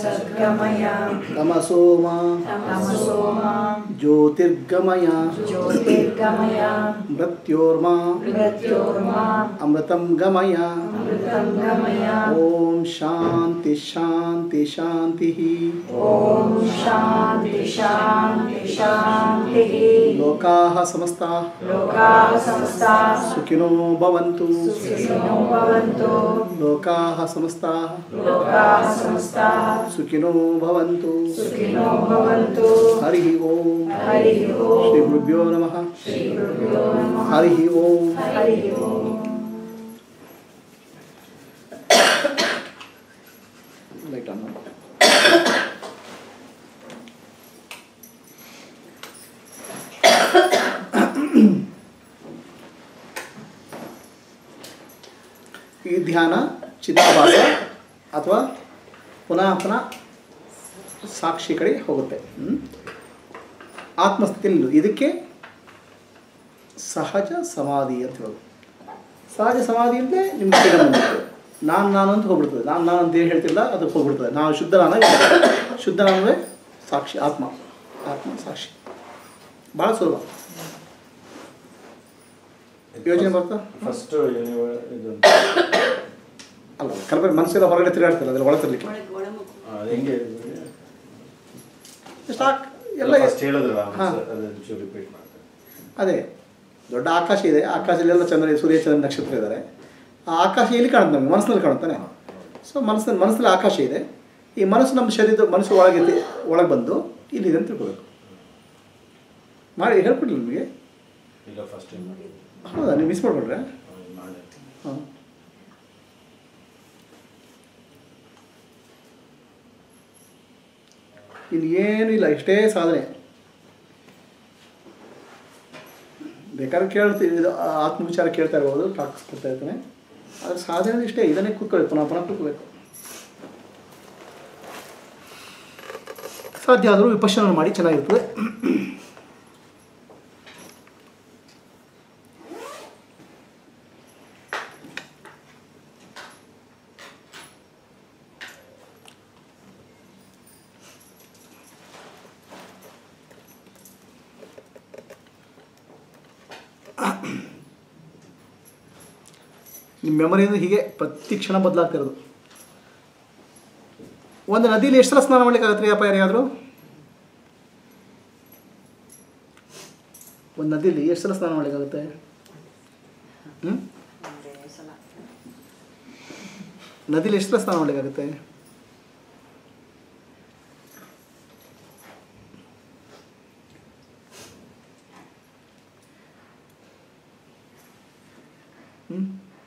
S4: ಸದ್ಗಮಯ
S1: ತಮಸೋಮ
S4: ತಮಸೋಮ
S1: ಜ್ಯೋತಿರ್ಗಮಯ
S4: ಜ್ಯೋತಿರ್ಗಮಯ
S1: ಮೃತ್ಯೋರ್ಮ
S4: ಮೃತ್ಯೋರ್ಮ
S1: ಅಮೃತಂ ಗಮಯ
S4: ಅಮೃತಂ ಗಮಯ
S1: ಓಂ ಶಾಂತಿ ಶಾಂತಿ ಶಾಂತಿ
S4: ಓಂ ಶಾಂತಿ ಶಾಂತಿ ಶಾಂತಿ
S1: ಲೋಕಾಃ ಸಮಸ್ತಾಃ
S4: ಲೋಕಾಃ ಸಮಸ್ತಾಃ
S1: ಸುಖಿನೋ ಭವಂತು
S4: ಸುಖಿನೋ ಭವಂತು
S1: ಲೋಕಾಃ ಸಮಸ್ತಾಃ
S4: ಲೋಕಾಃ ಸಮಸ್ತಾಃ
S1: ಸುಖಿನೋ ಭವಂತು
S4: ಸುಖಿನೋ ಭವಂತು
S1: ಹರಿ ಓಂ
S4: ಹರಿ ಓಂ
S1: ಶ್ರೀ ಗುರುಭ್ಯೋ ನಮಃ
S4: ಶ್ರೀ ಗುರುಭ್ಯೋ ನಮಃ
S1: ಹರಿ ಓಂ
S4: ಹರಿ ಓಂ
S1: ಲೈಟ್ ಆನ್ ಮಾಡು. ಈ ಧ್ಯಾನ ಚಿದಾಭಾಸ ಅಥವಾ ಪುನಃ ಪುನಃ ಸಾಕ್ಷಿ ಕಡೆ ಹೋಗುತ್ತೆ ಹ್ಮ್? ಆತ್ಮಸ್ಥಿತಿಯಲ್ಲಿ ಇದಕ್ಕೆ ಸಹಜ ಸಮಾಧಿ ಅಂತ ಹೇಳೋದು ಸಹಜ ಸಮಾಧಿ ಅಂದರೆ ನಿಮ್ಗೆ freedom ಬಂದ್ಬಿಡ್ತದೆ ನಾನು ನಾನು ಅಂತ ಹೋಗ್ಬಿಡ್ತದೆ ನಾನು ನಾನು ಅಂತ ಏನು ಹೇಳ್ತಿಲ್ಲ ಅದು ಹೋಗ್ಬಿಡ್ತದೆ ನಾವು ಶುದ್ಧ ನಾನು ಶುದ್ಧ ನಾನುವೇ ಸಾಕ್ಷಿ ಆತ್ಮ ಆತ್ಮ ಸಾಕ್ಷಿ ಭಾಳ ಸುಲಭ ಯೋಚನೆ ಬರ್ತಾ
S5: ಫಸ್ಟ್ ಇದು
S1: ಅಲ್ಲ ಕಲ್ಪನೆ ಮನಸ್ಸೆಲ್ಲ ಹೊರಗಡೆ ತಿರುಗಾಡ್ತಾರೆ ಅದ್ರ ಒಳ ತರಲಿಕ್ಕೆ
S6: ಒಳಗೆ ಒಳಮುಖ
S5: ಆ, ಹೆಂಗೆ
S1: ಸ್ಟಾಕ್ ಎಲ್ಲ
S5: ಫಸ್ಟ್ ಹೇಳಿದ್ರಲ್ಲ
S1: ಹಾ.
S5: ಅದನ್ನು ಚೂರು ರಿಪೀಟ್ ಮಾಡ್ತಾರೆ
S1: ಅದೇ ದೊಡ್ಡ ಆಕಾಶ ಇದೆ ಆಕಾಶದಲ್ಲೆಲ್ಲ ಚಂದ್ರ ಸೂರ್ಯ ಚಂದ್ರ ನಕ್ಷತ್ರ ಇದ್ದಾರೆ ಆ ಆಕಾಶ ಎಲ್ಲಿ ಕಾಣುತ್ತೆ ನಮಗೆ ಮನಸ್ಸಿನಲ್ಲಿ ಕಾಣುತ್ತಾನೆ ಸೊ ಮನಸ್ಸಿನಲ್ಲಿ ಮನಸ್ಸಲ್ಲಿ ಆಕಾಶ ಇದೆ ಈ ಮನಸ್ಸು ನಮ್ಮ ಶರೀರದ ಮನಸ್ಸು ಒಳಗೆ ಒಳಗೆ ಬಂದು ಇಲ್ಲಿದೆ ಅಂತ ತಿಳ್ಕೋಬೇಕು ಮಾಡಿ ಹೇಳ್ಕೊಡ್ಲಿ ನಿಮಗೆ
S5: ಈಗ ಫಸ್ಟ್ ಮಾಡಿ
S1: ಹೌದಾ ನೀವು ಮಿಸ್ ಮಾಡ್ಬಿಟ್ರೆ
S5: ಮಾಡಿ
S1: ಹಾಂ ಇನ್ನು ಏನೂ ಇಲ್ಲ ಇಷ್ಟೇ ಸಾಧನೆ ಬೇಕಾದ್ರೆ ಕೇಳ್ತೀವಿ ಇದು ಆ- ಆತ್ಮವಿಚಾರ ಕೇಳ್ತಾ ಇರ್ಬೋದು ಟಾಕ್ಸ್ ಕೊಡ್ತಾ ಇರ್ತಾನೆ ಅದ್ರ ಸಾಧನೆ ಅಂದ್ರೆ ಇಷ್ಟೇ ಇದನ್ನೇ ಕೂತ್ಕೋಬೇಕು ಪುನಃ ಪುನಃ ಕೂತ್ಕೋಬೇಕು ಸಾಧ್ಯ ಆದರೂ ವಿಪಶ್ಯನ ಮಾಡಿ ಚೆನ್ನಾಗಿರ್ತದೆ ನಿಮ್ಮ ಮೆಮೊರಿಯಿಂದ ಹೀಗೆ ಪ್ರತಿ ಕ್ಷಣ ಬದಲಾಗ್ತಾ ಇರೋದು ಒಂದು ನದಿಯಲ್ಲಿ ಎಷ್ಟು ಸಲ ಸ್ನಾನ ಮಾಡ್ಲಿಕ್ಕಾಗತ್ತೆ ರೀ ಅಪ್ಪ ಯಾರಿಗಾದರೂ ಒಂದು ನದಿಯಲ್ಲಿ ಎಷ್ಟು ಸಲ ಸ್ನಾನ ಮಾಡ್ಲಿಕ್ಕಾಗುತ್ತೆ ಹ್ಞೂ ನದಿಯಲ್ಲಿ ಎಷ್ಟು ಸಲ ಸ್ನಾನ ಮಾಡ್ಲಿಕ್ಕಾಗುತ್ತೆ ಹ್ಞೂ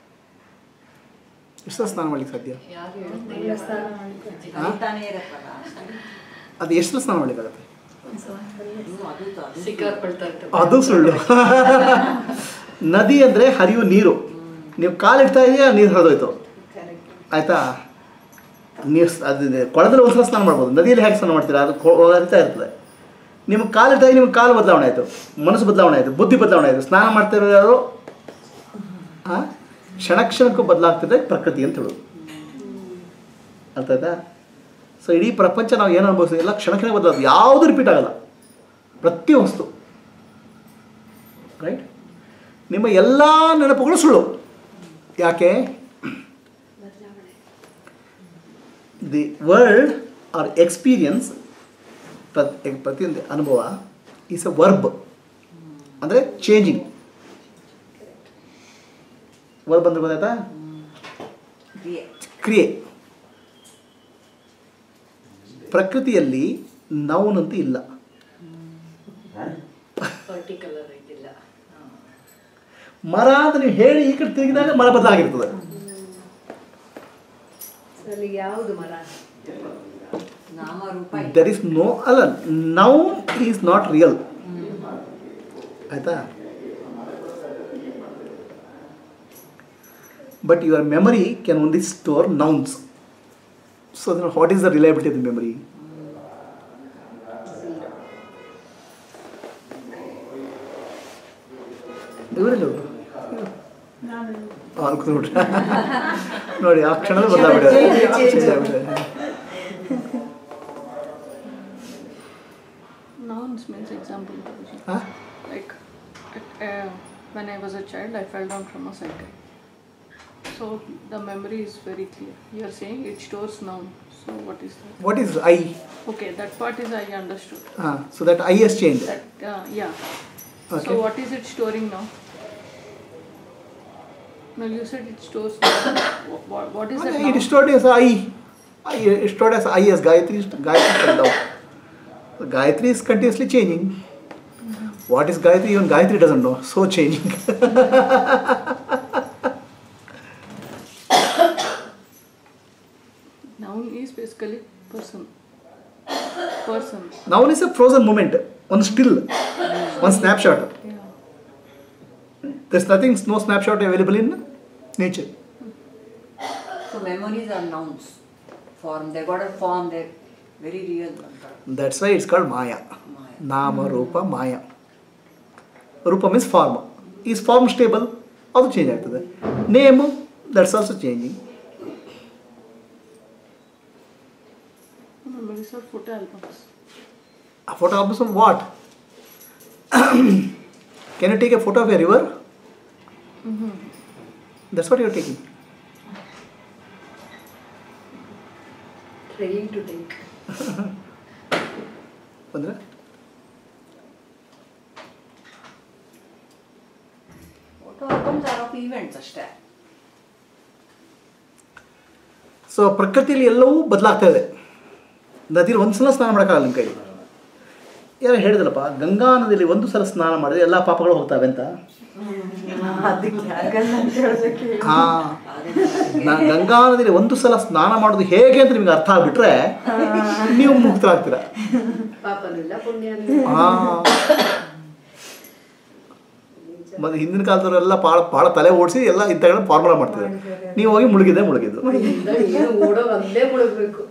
S1: ಎಷ್ಟು ಸಲ ಸ್ನಾನ ಮಾಡ್ಲಿಕ್ಕೆ ಸಾಧ್ಯ
S2: ಯಾರು ಹೇಳ್ತಾರೆ
S3: ಕಲಿತಾನೇ ಇರತ್ತಲ್ಲ
S1: ಅದು ಎಷ್ಟು ಸಲ ಸ್ನಾನ ಮಾಡ್ಲಿಕ್ಕಾಗತ್ತೆ
S3: ಇನ್ನು ಅದು ಅದು
S2: ಸಿಕ್ಕಾಕೊಳ್ತಾ ಇರ್ತವೆ
S1: ಅದು ಸುಳ್ಳು ನದಿ ಅಂದರೆ ಹರಿಯುವ ನೀರು ನೀವು ಕಾಲಿಡ್ತಾ ಇದೆಯಾ ನೀರು ಹರಿದೋಯ್ತು ಆಯಿತಾ ನೀವು ಸ್- ಅದು ಇದೆ, ಕೊಳದಲ್ಲಿ ಒಂದ್ಸಲ ಸ್ನಾನ ಮಾಡ್ಬೋದು ನದಿಯಲ್ಲಿ ಹೇಗೆ ಸ್ನಾನ ಮಾಡ್ತೀರಾ ಅದು ಕೊ- ಹರಿತಾ ಇರ್ತದೆ ನಿಮ್ಗೆ ಕಾಲಿಡ್ತಾ ಇದ್ರೆ ನಿಮ್ಗೆ ಕಾಲು ಬದಲಾವಣೆ ಆಯಿತು ಮನಸ್ಸು ಬದಲಾವಣೆ ಆಯಿತು ಬುದ್ಧಿ ಬದಲಾವಣೆ ಆಯಿತು ಸ್ನಾನ ಮಾಡ್ತಿರೋ ಯಾರು ಹಾಂ ಕ್ಷಣ ಕ್ಷಣಕ್ಕೂ ಬದಲಾಗ್ತದೆ ಪ್ರಕೃತಿ ಅಂತ ಹೇಳೋದು ಅರ್ಥ ಆಯ್ತಾ ಸೊ ಇಡೀ ಪ್ರಪಂಚ ನಾವು ಏನು ಅನುಭವಿಸ್ತೀವಿ ಎಲ್ಲ ಕ್ಷಣ ಕ್ಷಣ ಬದಲಾಗ್ತದೆ ಯಾವುದು ರಿಪೀಟ್ ಆಗಲ್ಲ ಪ್ರತಿ ವಸ್ತು ರೈಟ್ ನಿಮ್ಮ ಎಲ್ಲ ನೆನಪುಗಳು ಸುಳ್ಳು ಯಾಕೆ ದಿ ವರ್ಲ್ಡ್ ಆರ್ ಎಕ್ಸ್ಪೀರಿಯನ್ಸ್ ಪ್ರತಿ ಪ್ರತಿಯೊಂದು ಅನುಭವ ಈಸ್ ಅ ವರ್ಬ್ ಅಂದರೆ ಚೇಂಜಿಂಗ್ ವರ್ಬ್ ಅಂದ್ರೆ ಗೊತ್ತಾಯ್ತಾ
S3: ಕ್ರಿಯೆ
S1: ಕ್ರಿಯೆ ಪ್ರಕೃತಿಯಲ್ಲಿ ನೌನ್ ಅಂತ ಇಲ್ಲ
S2: ಪರ್ಟಿಕ್ಯುಲರ್ ಇದಿಲ್ಲ
S1: ಮರ ಅಂತ ನೀವು ಹೇಳಿ ಈ ಕಡೆ ತಿರುಗಿದಾಗ ಮರ ಬದಲಾಗಿರ್ತದೆ
S6: ಅಲ್ಲಿ ಯಾವುದು ಮರ
S3: ನಾಮರೂಪ
S1: ದರ್ ಇಸ್ ನೋ ಅಲ್ಲ ನೌನ್ ಈಸ್ ನಾಟ್ ರಿಯಲ್ ಆಯ್ತಾ but your memory can only store nouns so what is the reliability of the memory ಇವರೆಲ್ಲ
S4: ನಾನು
S1: ಹಾಂ ಕೂತ್ಬಿಟ್ರೆ ನೋಡಿ ಆ ಕ್ಷಣದಲ್ಲಿ ಬದಲಾಗ್ಬಿಟ್ಟಿದೆ
S6: Change, change.
S1: Change ಆಗ್ಬಿಟ್ಟಿದೆ.
S8: means example. Guruji.
S1: ಹಾಂ
S8: Like, at, uh, when I was a child, I fell down from a cycle. So the memory is very clear. You are saying it stores noun. So what is that?
S1: What is I
S8: Okay, that part is I understood.
S1: ಹಾಂ so that is change
S8: That uh, yeah.
S1: Okay.
S8: So what is it storing now? No, you said it stores. noun. what, what is that?
S1: It
S8: noun?
S1: is stored as I. I is stored as I as Gayatri. is- Gayatri is fell down. So Gayatri is continuously changing. What is Gayatri? Even Gayatri doesn't know. So changing.
S8: Noun is basically person. Person.
S1: Noun is a frozen moment, one still, one snapshot.
S8: Yeah.
S1: There's nothing, no snapshot available in nature.
S3: So memories are nouns. Form. They got a form. They're very real.
S1: That's why it's called Maya.
S3: Maya.
S1: Nama, Rupa, Maya. Rupa means form. Is form stable? ಅದು change ಆಗ್ತದೆ name that's also changing
S8: Memories are photo albums.
S1: A photo album of what? Can you take a photo of a river? That's what you're taking.
S6: Trying to take
S1: ಅಂದ್ರೆ
S3: Photo albums are of events ಅಷ್ಟೇ
S1: so ಪ್ರಕೃತಿಯಲ್ಲಿ ಎಲ್ಲವೂ ಬದಲಾಗ್ತಾ ಇದೆ ನದಿಲಿ ಒಂದು ಸಲ ಸ್ನಾನ ಮಾಡೋಕ್ಕಾಗಲ್ಲ ನಿಮ್ಮ ಕೈಲಿ ಯಾರೋ ಹೇಳಿದಲ್ಲಪ್ಪ ಗಂಗಾ ನದಿಯಲ್ಲಿ ಒಂದು ಸಲ ಸ್ನಾನ ಮಾಡಿದ್ರೆ ಎಲ್ಲ ಪಾಪಗಳು ಹೋಗ್ತವೆ ಅಂತ
S3: ಅದಕ್ಕೆ ಆಗಲ್ಲ ಅಂತ ಹೇಳೋದಕ್ಕೆ
S1: ಹಾಂ ನಾ ಗಂಗಾ ನದಿಯಲ್ಲಿ ಒಂದು ಸಲ ಸ್ನಾನ ಮಾಡೋದು ಹೇಗೆ ಅಂತ ನಿಮ್ಗೆ ಅರ್ಥ ಆಗ್ಬಿಟ್ರೆ ನೀವು ಮುಕ್ತರಾಗ್ತೀರ
S6: ಪಾಪನೂ ಇಲ್ಲ ಪುಣ್ಯನೂ ಇಲ್ಲ.
S1: ಹಾಂ ಮತ್ತೆ ಹಿಂದಿನ ಕಾಲದವರೆಲ್ಲ ಭಾಳ ಭಾಳ ತಲೆ ಓಡಿಸಿ ಎಲ್ಲ ಇಂಥಗಳನ್ನ ಫಾರ್ಮುಲಾ ಮಾಡ್ತಿದ್ದಾರೆ ನೀವು ಹೋಗಿ ಮುಳುಗಿದ್ದೆ ಮುಳುಗಿದ್ದು
S6: ಇಲ್ಲಿಂದ ಏನು ಓಡೋ ಅಲ್ಲೇ ಮುಳುಗ್ಬೇಕು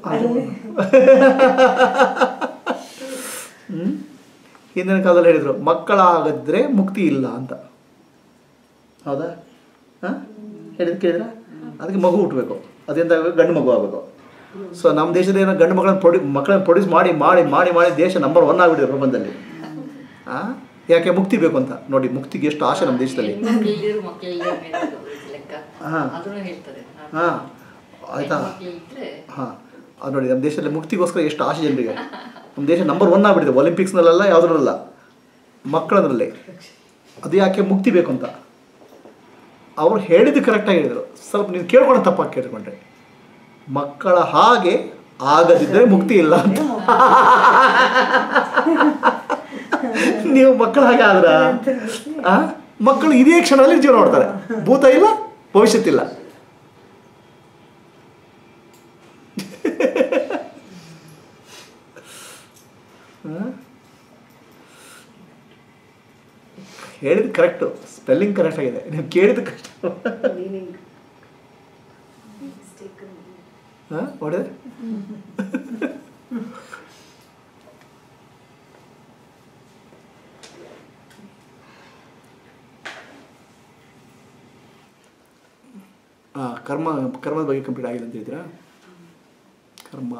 S1: ಹ್ಮ್? ಹಿಂದಿನ ಕಾಲದಲ್ಲಿ ಹೇಳಿದರು ಮಕ್ಕಳಾಗಿದ್ರೆ ಮುಕ್ತಿ ಇಲ್ಲ ಅಂತ ಹೌದಾ ಹಾಂ ಹೇಳಿದ್ ಕೇಳಿದ್ರ ಅದಕ್ಕೆ ಮಗು ಹುಟ್ಟಬೇಕು ಅದರಿಂದ ಗಂಡು ಮಗು ಆಗಬೇಕು ಸೊ ನಮ್ಮ ದೇಶದಲ್ಲಿ ಏನೋ ಗಂಡು ಮಕ್ಕಳನ್ನ ಪ್ರೊಡ್ಯೂ ಮಕ್ಕಳನ್ನ ಪ್ರೊಡ್ಯೂಸ್ ಮಾಡಿ ಮಾಡಿ ಮಾಡಿ ಮಾಡಿ ದೇಶ ನಂಬರ್ ಒನ್ ಆಗಿಬಿಟ್ಟಿದೆ ಪ್ರಪಂಚದಲ್ಲಿ ಹಾಂ ಯಾಕೆ ಮುಕ್ತಿ ಬೇಕು ಅಂತ ನೋಡಿ ಮುಕ್ತಿಗೆ ಎಷ್ಟು ಆಸೆ ನಮ್ಮ ದೇಶದಲ್ಲಿ
S2: ಹೆಣ್ಮಕ್ಳಿಲ್ದಿರೋ ಮಕ್ಕಳಿಲ್ಲ ಅನ್ನೋದು ಲೆಕ್ಕ
S1: ಹಾ.
S2: ಅದನ್ನು ಹೇಳ್ತಾರೆ
S1: ಹಾಂ ಆಯಿತಾ
S2: ಹೆಣ್ಮಕ್ಳಿದ್ರೆ
S1: ಹಾಂ ಅದು ನೋಡಿ ನಮ್ಮ ದೇಶದಲ್ಲಿ ಮುಕ್ತಿಗೋಸ್ಕರ ಎಷ್ಟು ಆಸೆ ಜನರಿಗೆ ನಮ್ಮ ದೇಶ ನಂಬರ್ ಒನ್ ಆಗಿಬಿಟ್ಟಿದೆ ಒಲಿಂಪಿಕ್ಸ್ನಲ್ಲೆಲ್ಲ ಯಾವುದ್ರಲ್ಲ ಮಕ್ಕಳದ್ರಲ್ಲಿ ಅದು ಯಾಕೆ ಮುಕ್ತಿ ಬೇಕು ಅಂತ ಅವ್ರು ಹೇಳಿದ್ದು ಕರೆಕ್ಟಾಗಿ ಹೇಳಿದರು ಸ್ವಲ್ಪ ನೀವು ಕೇಳ್ಕೊಂಡು ತಪ್ಪಾಗಿ ಕೇಳ್ಕೊಂಡ್ರೆ ಮಕ್ಕಳ ಹಾಗೆ ಆಗದಿದ್ದರೆ ಮುಕ್ತಿ ಇಲ್ಲ ಅಂತ ನೀವು ಮಕ್ಕಳ ಹಾಗೆ ಆದ್ರ ಆ? ಮಕ್ಕಳು ಇದೇ ಕ್ಷಣದಲ್ಲಿ ಜೀವನ ಮಾಡ್ತಾರೆ ಭೂತ ಇಲ್ಲ ಭವಿಷ್ಯತ್ತಿಲ್ಲ ಹೇಳಿದ್ದು ಕರೆಕ್ಟು ಸ್ಪೆಲ್ಲಿಂಗ್ ಕರೆಕ್ಟ್ ಆಗಿದೆ ನೀವು ಕೇಳಿದ್ದು ಕಷ್ಟ
S6: ಮೀನಿಂಗ್
S1: ಹಾಂ ಹೊಡೆದೆ ಹಾಂ ಕರ್ಮ ಕರ್ಮದ ಬಗ್ಗೆ ಕಂಪ್ಲೀಟ್ ಆಗಿದೆ ಅಂತ ಹೇಳ್ತೀರಾ ಕರ್ಮ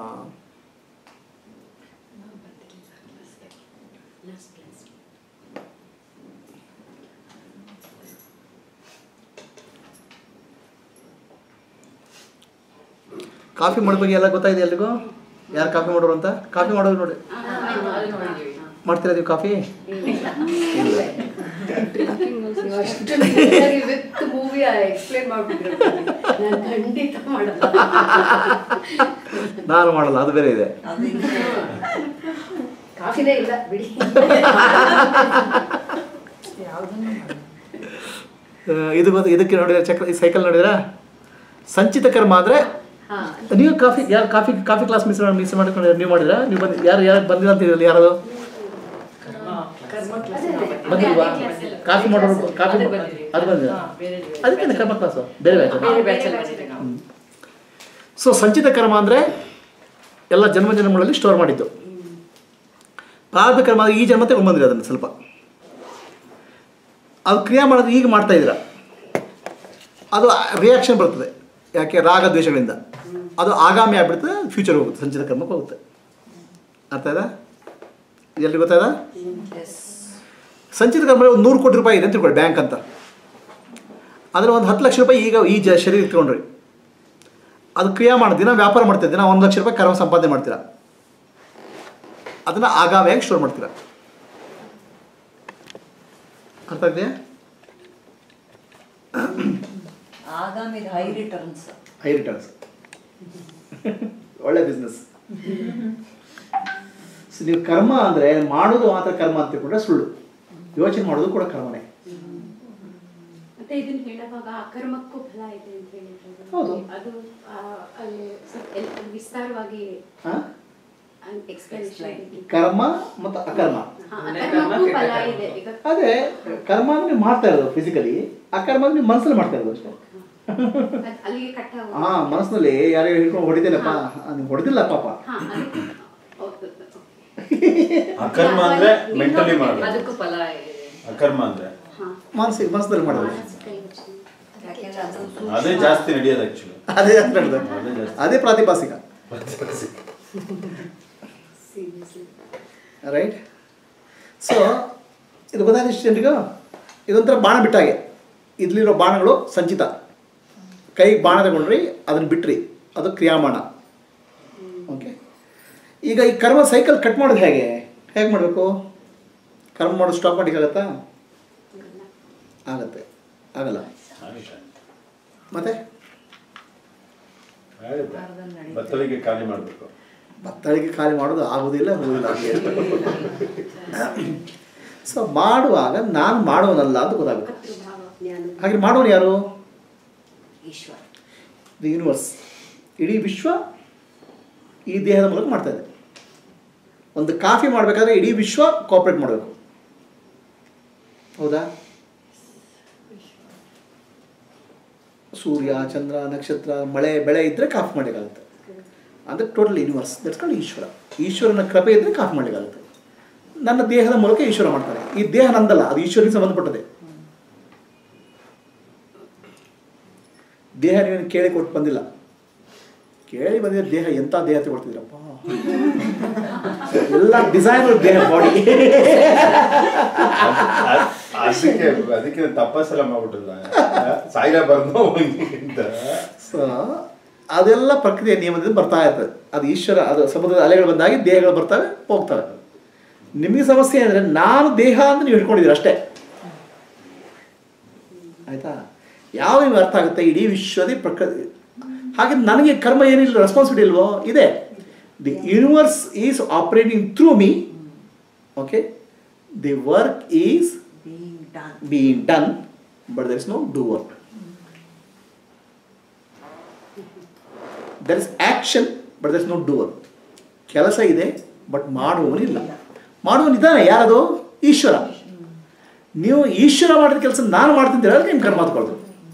S1: ಕಾಫಿ ಮಾಡೋ ಬಗ್ಗೆ ಎಲ್ಲ ಗೊತ್ತಾಗಿದೆ ಎಲ್ರಿಗೂ ಯಾರು ಕಾಫಿ ಮಾಡೋರು ಅಂತ ಕಾಫಿ ಮಾಡೋದು ನೋಡಿ
S2: ಅದು ನೋಡಿದ್ದೀವಿ
S1: ಮಾಡ್ತೀರಾ ನೀವು ಕಾಫಿ
S6: ನೀವು ಅಷ್ಟು ವಿತ್ ಮೂವಿ ಎಕ್ಸ್ಪ್ಲೇನ್ ಮಾಡ್ಬಿಟ್ರೆ ನಾನು ಖಂಡಿತ ಮಾಡಲ್ಲ
S1: ನಾನು ಮಾಡಲ್ಲ ಅದು ಬೇರೆ ಇದೆ
S6: ಕಾಫಿನೇ ಇಲ್ಲ ಬಿಡಿ
S1: ಆ, ಇದು ಗೊತ್ತು ಇದಕ್ಕೆ ನೋಡಿದ್ರೆ ಚಕ್ರ ಈ ಸೈಕಲ್ ನೋಡಿದ್ರಾ ಸಂಚಿತ ಕರ್ಮ ಅಂದರೆ
S6: ಹಾ
S1: ನೀವು ಕಾಫಿ ಯಾರು coffee coffee class miss miss ಮಾಡ್ಕೊಂಡಿದ್ರೆ ನೀವು ಮಾಡಿದ್ರಾ ನೀವು ಬಂದು ಯಾರು ಯಾರು ಬಂದಿಲ್ಲ ಅಂತ ಹೇಳಿದ್ರಲ್ಲ ಯಾರದು ಬಂದಿಲ್ವಾ ಕಾಫಿ ಮಾಡೋರು ಕಾಫಿ
S2: ಅದು ಬಂದಿದೆ.
S1: ಅದು ಬಂದಿದೆ
S2: ಹಾ, ಬೇರೆ ಬೇರೆ.
S1: ಅದಕ್ಕೆ ಕರ್ಮ ಕ್ಲಾಸು ಬೇರೆ ಬ್ಯಾಚ್
S2: ಬೇರೆ ಬ್ಯಾಚಲ್ಲಿ ಬಂದಿದೆ ನಾವು
S1: ಸೊ ಸಂಚಿತ ಕರ್ಮ ಅಂದರೆ ಎಲ್ಲ ಜನ್ಮ ಜನ್ಮಗಳಲ್ಲಿ ಸ್ಟೋರ್ ಮಾಡಿದ್ದು ಪ್ರಾರಬ್ಧ ಕರ್ಮ ಅಂದರೆ ಈ ಜನ್ಮ ತಗೊಂಡ್ಬಂದಿರಿ ಅದನ್ನು ಸ್ವಲ್ಪ ಅದು ಕ್ರಿಯೆ ಮಾಡೋದು ಈಗ ಮಾಡ್ತಾ ಇದ್ದೀರ ಅದು ರಿಯಾಕ್ಷನ್ ಬರ್ತದೆ ಯಾಕೆ ರಾಗ ದ್ವೇಷಗಳಿಂದ ಅದು ಆಗಾಮಿ ಆಗ್ಬಿಡ್ತದೆ ಫ್ಯೂಚರ್ ಹೋಗುತ್ತೆ ಸಂಚಿತ ಕರ್ಮಕ್ಕೆ ಹೋಗುತ್ತೆ ಅರ್ಥ ಆಯ್ತಾ ಎಲ್ಲಿ ಗೊತ್ತಾಯ್ತಾ
S3: ಎಸ್
S1: ಸಂಚಿತ ಕರ್ಮ ಒಂದು ನೂರು ಕೋಟಿ ರೂಪಾಯಿ ಇದೆ ಅಂತ ತಿಳ್ಕೊಳ್ಳಿ ಬ್ಯಾಂಕ್ ಅಂತ ಅದರ ಒಂದು ಹತ್ತು ಲಕ್ಷ ರೂಪಾಯಿ ಈಗ ಈ ಜ ಶರೀರ ಇಟ್ಕೊಂಡ್ರಿ ಅದು ಕ್ರಿಯಾ ಮಾಡಿ ದಿನ ವ್ಯಾಪಾರ ಮಾಡ್ತೀರಾ ದಿನ ಒಂದು ಲಕ್ಷ ರೂಪಾಯಿ ಕರ್ಮ ಸಂಪಾದನೆ ಮಾಡ್ತೀರಾ ಅದನ್ನು ಆಗಾಮಿಯಾಗಿ ಸ್ಟೋರ್ ಮಾಡ್ತೀರಾ ಅರ್ಥ ಆಗ್ತೀಯಾ
S3: ಆಗಾಮಿದ ಹೈ ರಿಟರ್ನ್ಸ್
S1: ಹೈ ರಿಟರ್ನ್ಸ್ ಒಳ್ಳೆ ಬಿಸ್ನೆಸ್ ಸೊ ನೀವು ಕರ್ಮ ಅಂದರೆ ಮಾಡೋದು ಮಾತ್ರ ಕರ್ಮ ಅಂತ ತಿಳ್ಕೊಂಡ್ರೆ ಸುಳ್ಳು ಯೋಚನೆ ಮಾಡೋದು ಕೂಡ ಕರ್ಮನೇ
S6: ಮತ್ತೆ ಇದನ್ನ ಹೇಳುವಾಗ ಅಕರ್ಮಕ್ಕೂ ಫಲ ಇದೆ ಅಂತ
S1: ಹೌದು.
S6: ಹೇಳಿದ್ರು ಅದು ಆ, ಅಲ್ಲಿ ಸ್ವಲ್ಪ ಎಲ್- ಅದು ವಿಸ್ತಾರವಾಗಿ
S1: ಹಾಂ
S6: ಎಕ್ಸ್ಪ್ಲನೇಷನ್
S1: ಕರ್ಮ ಮತ್ತು ಅಕರ್ಮ
S6: ಅಕರ್ಮಕ್ಕೂ ಫಲ ಇದೆ ಈಗ
S1: ಅದೇ ಕರ್ಮ ಅಂದ್ರೆ ನೀವು ಮಾಡ್ತಾ ಇರೋದು ಫಿಸಿಕಲಿ ಅಕರ್ಮ ಅಂದ್ರೆ ನೀವು ಮನಸ್ಸಲ್ಲಿ ಮಾಡ್ತಾ ಇರೋದು ಅಷ್ಟೇ
S6: ಅದ್ ಅಲ್ಲಿಗೆ ಕಟ್ಟ
S1: ಹಾ ಮನಸ್ಸಿನಲ್ಲಿ ಯಾರು ಹಿಡ್ಕೊಂಡು ಹೊಡಿತೇನಪ್ಪ ನೀವು ಹೊಡೆದಿಲ್ಲ ಪಾಪ
S6: ಹಾ ಅದಕ್ಕೂ ಹೌದು.
S5: ಅಕರ್ಮ ಅಂದ್ರೆ ಮೆಂಟಲಿ ಮಾಡೋದು
S2: ಅದಕ್ಕೂ ಫಲ ಇದೆ
S5: ಅಕರ್ಮ ಅಂದ್ರೆ
S6: ಹಾ
S1: ಮಾನಸಿಕ ಮನಸ್ಸಲ್ಲಿ ಮಾಡೋದು
S6: ಮಾನಸಿಕ ಯೋಚನೆ
S3: ಯಾಕೆಂದ್ರೆ ಅದು
S5: ಅದೇ ಜಾಸ್ತಿ ನಡೆಯೋದು ಆಕ್ಚುಲಿ
S1: ಅದೇ ಅಂತ ಹೇಳಿದೆ.
S5: ಅದೇ ಜಾಸ್ತಿ
S1: ಅದೇ ಪ್ರಾತಿಭಾಸಿಕ
S6: ಸೀರಿಯಸ್ಲಿ
S1: ರೈಟ್ ಸೊ ಇದು ಗೊತ್ತಾಯ್ತು ಇಷ್ಟು ಜನರಿಗೂ ಇದೊಂಥರ ಬಾಣ ಬಿಟ್ಟಾಗೆ ಇದ್ಲಿರೋ ಬಾಣಗಳು ಸಂಚಿತ ಕೈ ಬಾಣ ತಗೊಂಡ್ರಿ ಅದನ್ನು ಬಿಟ್ರಿ ಅದು ಕ್ರಿಯಾಮಾಣ ಓಕೆ ಈಗ ಈ ಕರ್ಮ ಸೈಕಲ್ ಕಟ್ ಮಾಡೋದು ಹೇಗೆ ಹೇಗೆ ಮಾಡಬೇಕು ಕರ್ಮ ಮಾಡೋದು ಸ್ಟಾಪ್ ಮಾಡೋಕ್ಕಾಗತ್ತಾ ಆಗತ್ತೆ ಆಗಲ್ಲ ಮತ್ತೆ
S5: ಆಗುತ್ತೆ ಬತ್ತಳಿಗೆ ಖಾಲಿ ಮಾಡಬೇಕು
S1: ಬತ್ತಳಿಗೆ ಖಾಲಿ ಮಾಡೋದು ಆಗೋದಿಲ್ಲ ಹೋಗೋದಿಲ್ಲ ಸೊ ಮಾಡುವಾಗ ನಾನು ಮಾಡೋನಲ್ಲ ಅಂತ ಗೊತ್ತಾಗುತ್ತೆ
S6: ಕರ್ತೃಭಾವ ಜ್ಞಾನ
S1: ಹಾಗೆ ಮಾಡೋನು ಯಾರು
S3: ಈಶ್ವರ
S1: ದಿ ಯೂನಿವರ್ಸ್ ಇಡೀ ವಿಶ್ವ ಈ ದೇಹದ ಮೂಲಕ ಮಾಡ್ತಾ ಇದೆ ಒಂದು ಕಾಫಿ ಮಾಡಬೇಕಾದ್ರೆ ಇಡೀ ವಿಶ್ವ ಕೋಆಪ್ರೇಟ್ ಮಾಡಬೇಕು ಹೌದಾ ಸೂರ್ಯ ಚಂದ್ರ ನಕ್ಷತ್ರ ಮಳೆ ಬೆಳೆ ಇದ್ದರೆ ಕಾಫಿ ಮಾಡಲಿಕ್ಕಾಗುತ್ತೆ ಅಂದರೆ ಟೋಟಲ್ ಯೂನಿವರ್ಸ್ ದಟ್ಸ್ ಕಾಲ್ಡ್ ಈಶ್ವರ ಈಶ್ವರನ ಕೃಪೆ ಇದ್ದರೆ ಕಾಫಿ ಮಾಡಲಿಕ್ಕಾಗುತ್ತೆ ನನ್ನ ದೇಹದ ಮೂಲಕ ಈಶ್ವರ ಮಾಡ್ತಾರೆ ಈ ದೇಹ ನಂದಲ್ಲ ಅದು ಈಶ್ವರಿಗೆ ಸಂಬಂಧಪಟ್ಟದೆ ದೇಹ ನೀವೇನು ಕೇಳಿ ಕೊಟ್ಟು ಬಂದಿಲ್ಲ ಕೇಳಿ ಬಂದಿದ್ರೆ ದೇಹ ಎಂಥ ದೇಹ ತಗೊಳ್ತಿದ್ರಪ್ಪ ಎಲ್ಲ ಡಿಸೈನರ್ ದೇಹ ಬಾಡಿ
S5: ಅದಕ್ಕೆ ಅದಕ್ಕೆ ತಪಸ್ಸೆಲ್ಲ ಮಾಡ್ಬಿಟ್ಟಿಲ್ಲ ಸಾಯಿರಬಾರ್ದು ಅಂತ
S1: ಸೊ ಅದೆಲ್ಲ ಪ್ರಕ್ರಿಯೆ ನಿಯಮದಿಂದ ಬರ್ತಾ ಇರ್ತದೆ ಅದು ಈಶ್ವರ ಅದು ಸಮುದ್ರದ ಅಲೆಗಳು ಬಂದಾಗಿ ದೇಹಗಳು ಬರ್ತವೆ ಹೋಗ್ತವೆ ನಿಮಗೆ ಸಮಸ್ಯೆ ಅಂದರೆ ನಾನು ದೇಹ ಅಂತ ನೀವು ಹಿಡ್ಕೊಂಡಿದ್ದೀರಿ ಅಷ್ಟೇ ಆಯ್ತಾ ಯಾವ ನಿಮ್ಗೆ ಅರ್ಥ ಆಗುತ್ತೆ ಇಡೀ ವಿಶ್ವದ ಪ್ರಕೃತಿ ಹಾಗೆ ನನಗೆ ಕರ್ಮ ಏನಿಲ್ಲ ರೆಸ್ಪಾನ್ಸಿಬಿಲಿಟಿ ಇಲ್ವೋ ಇದೆ the universe is operating through me okay the work is
S3: being done
S1: being done, but there is no doer. There is action, but there is no doer. ಕೆಲಸ ಇದೆ ಬಟ್ ಮಾಡುವವನಿಲ್ಲ ಮಾಡುವವನಿದ್ದಾನೆ ಯಾರದು ಈಶ್ವರ ನೀವು ಈಶ್ವರ ಮಾಡಿದ ಕೆಲಸ ನಾನು ಮಾಡ್ತೀನಿ ಅಂತ ಹೇಳಿದ್ರೆ ನಿಮ್ಮ ಕರ್ಮ ಹತ್ಕೊಳ್ತು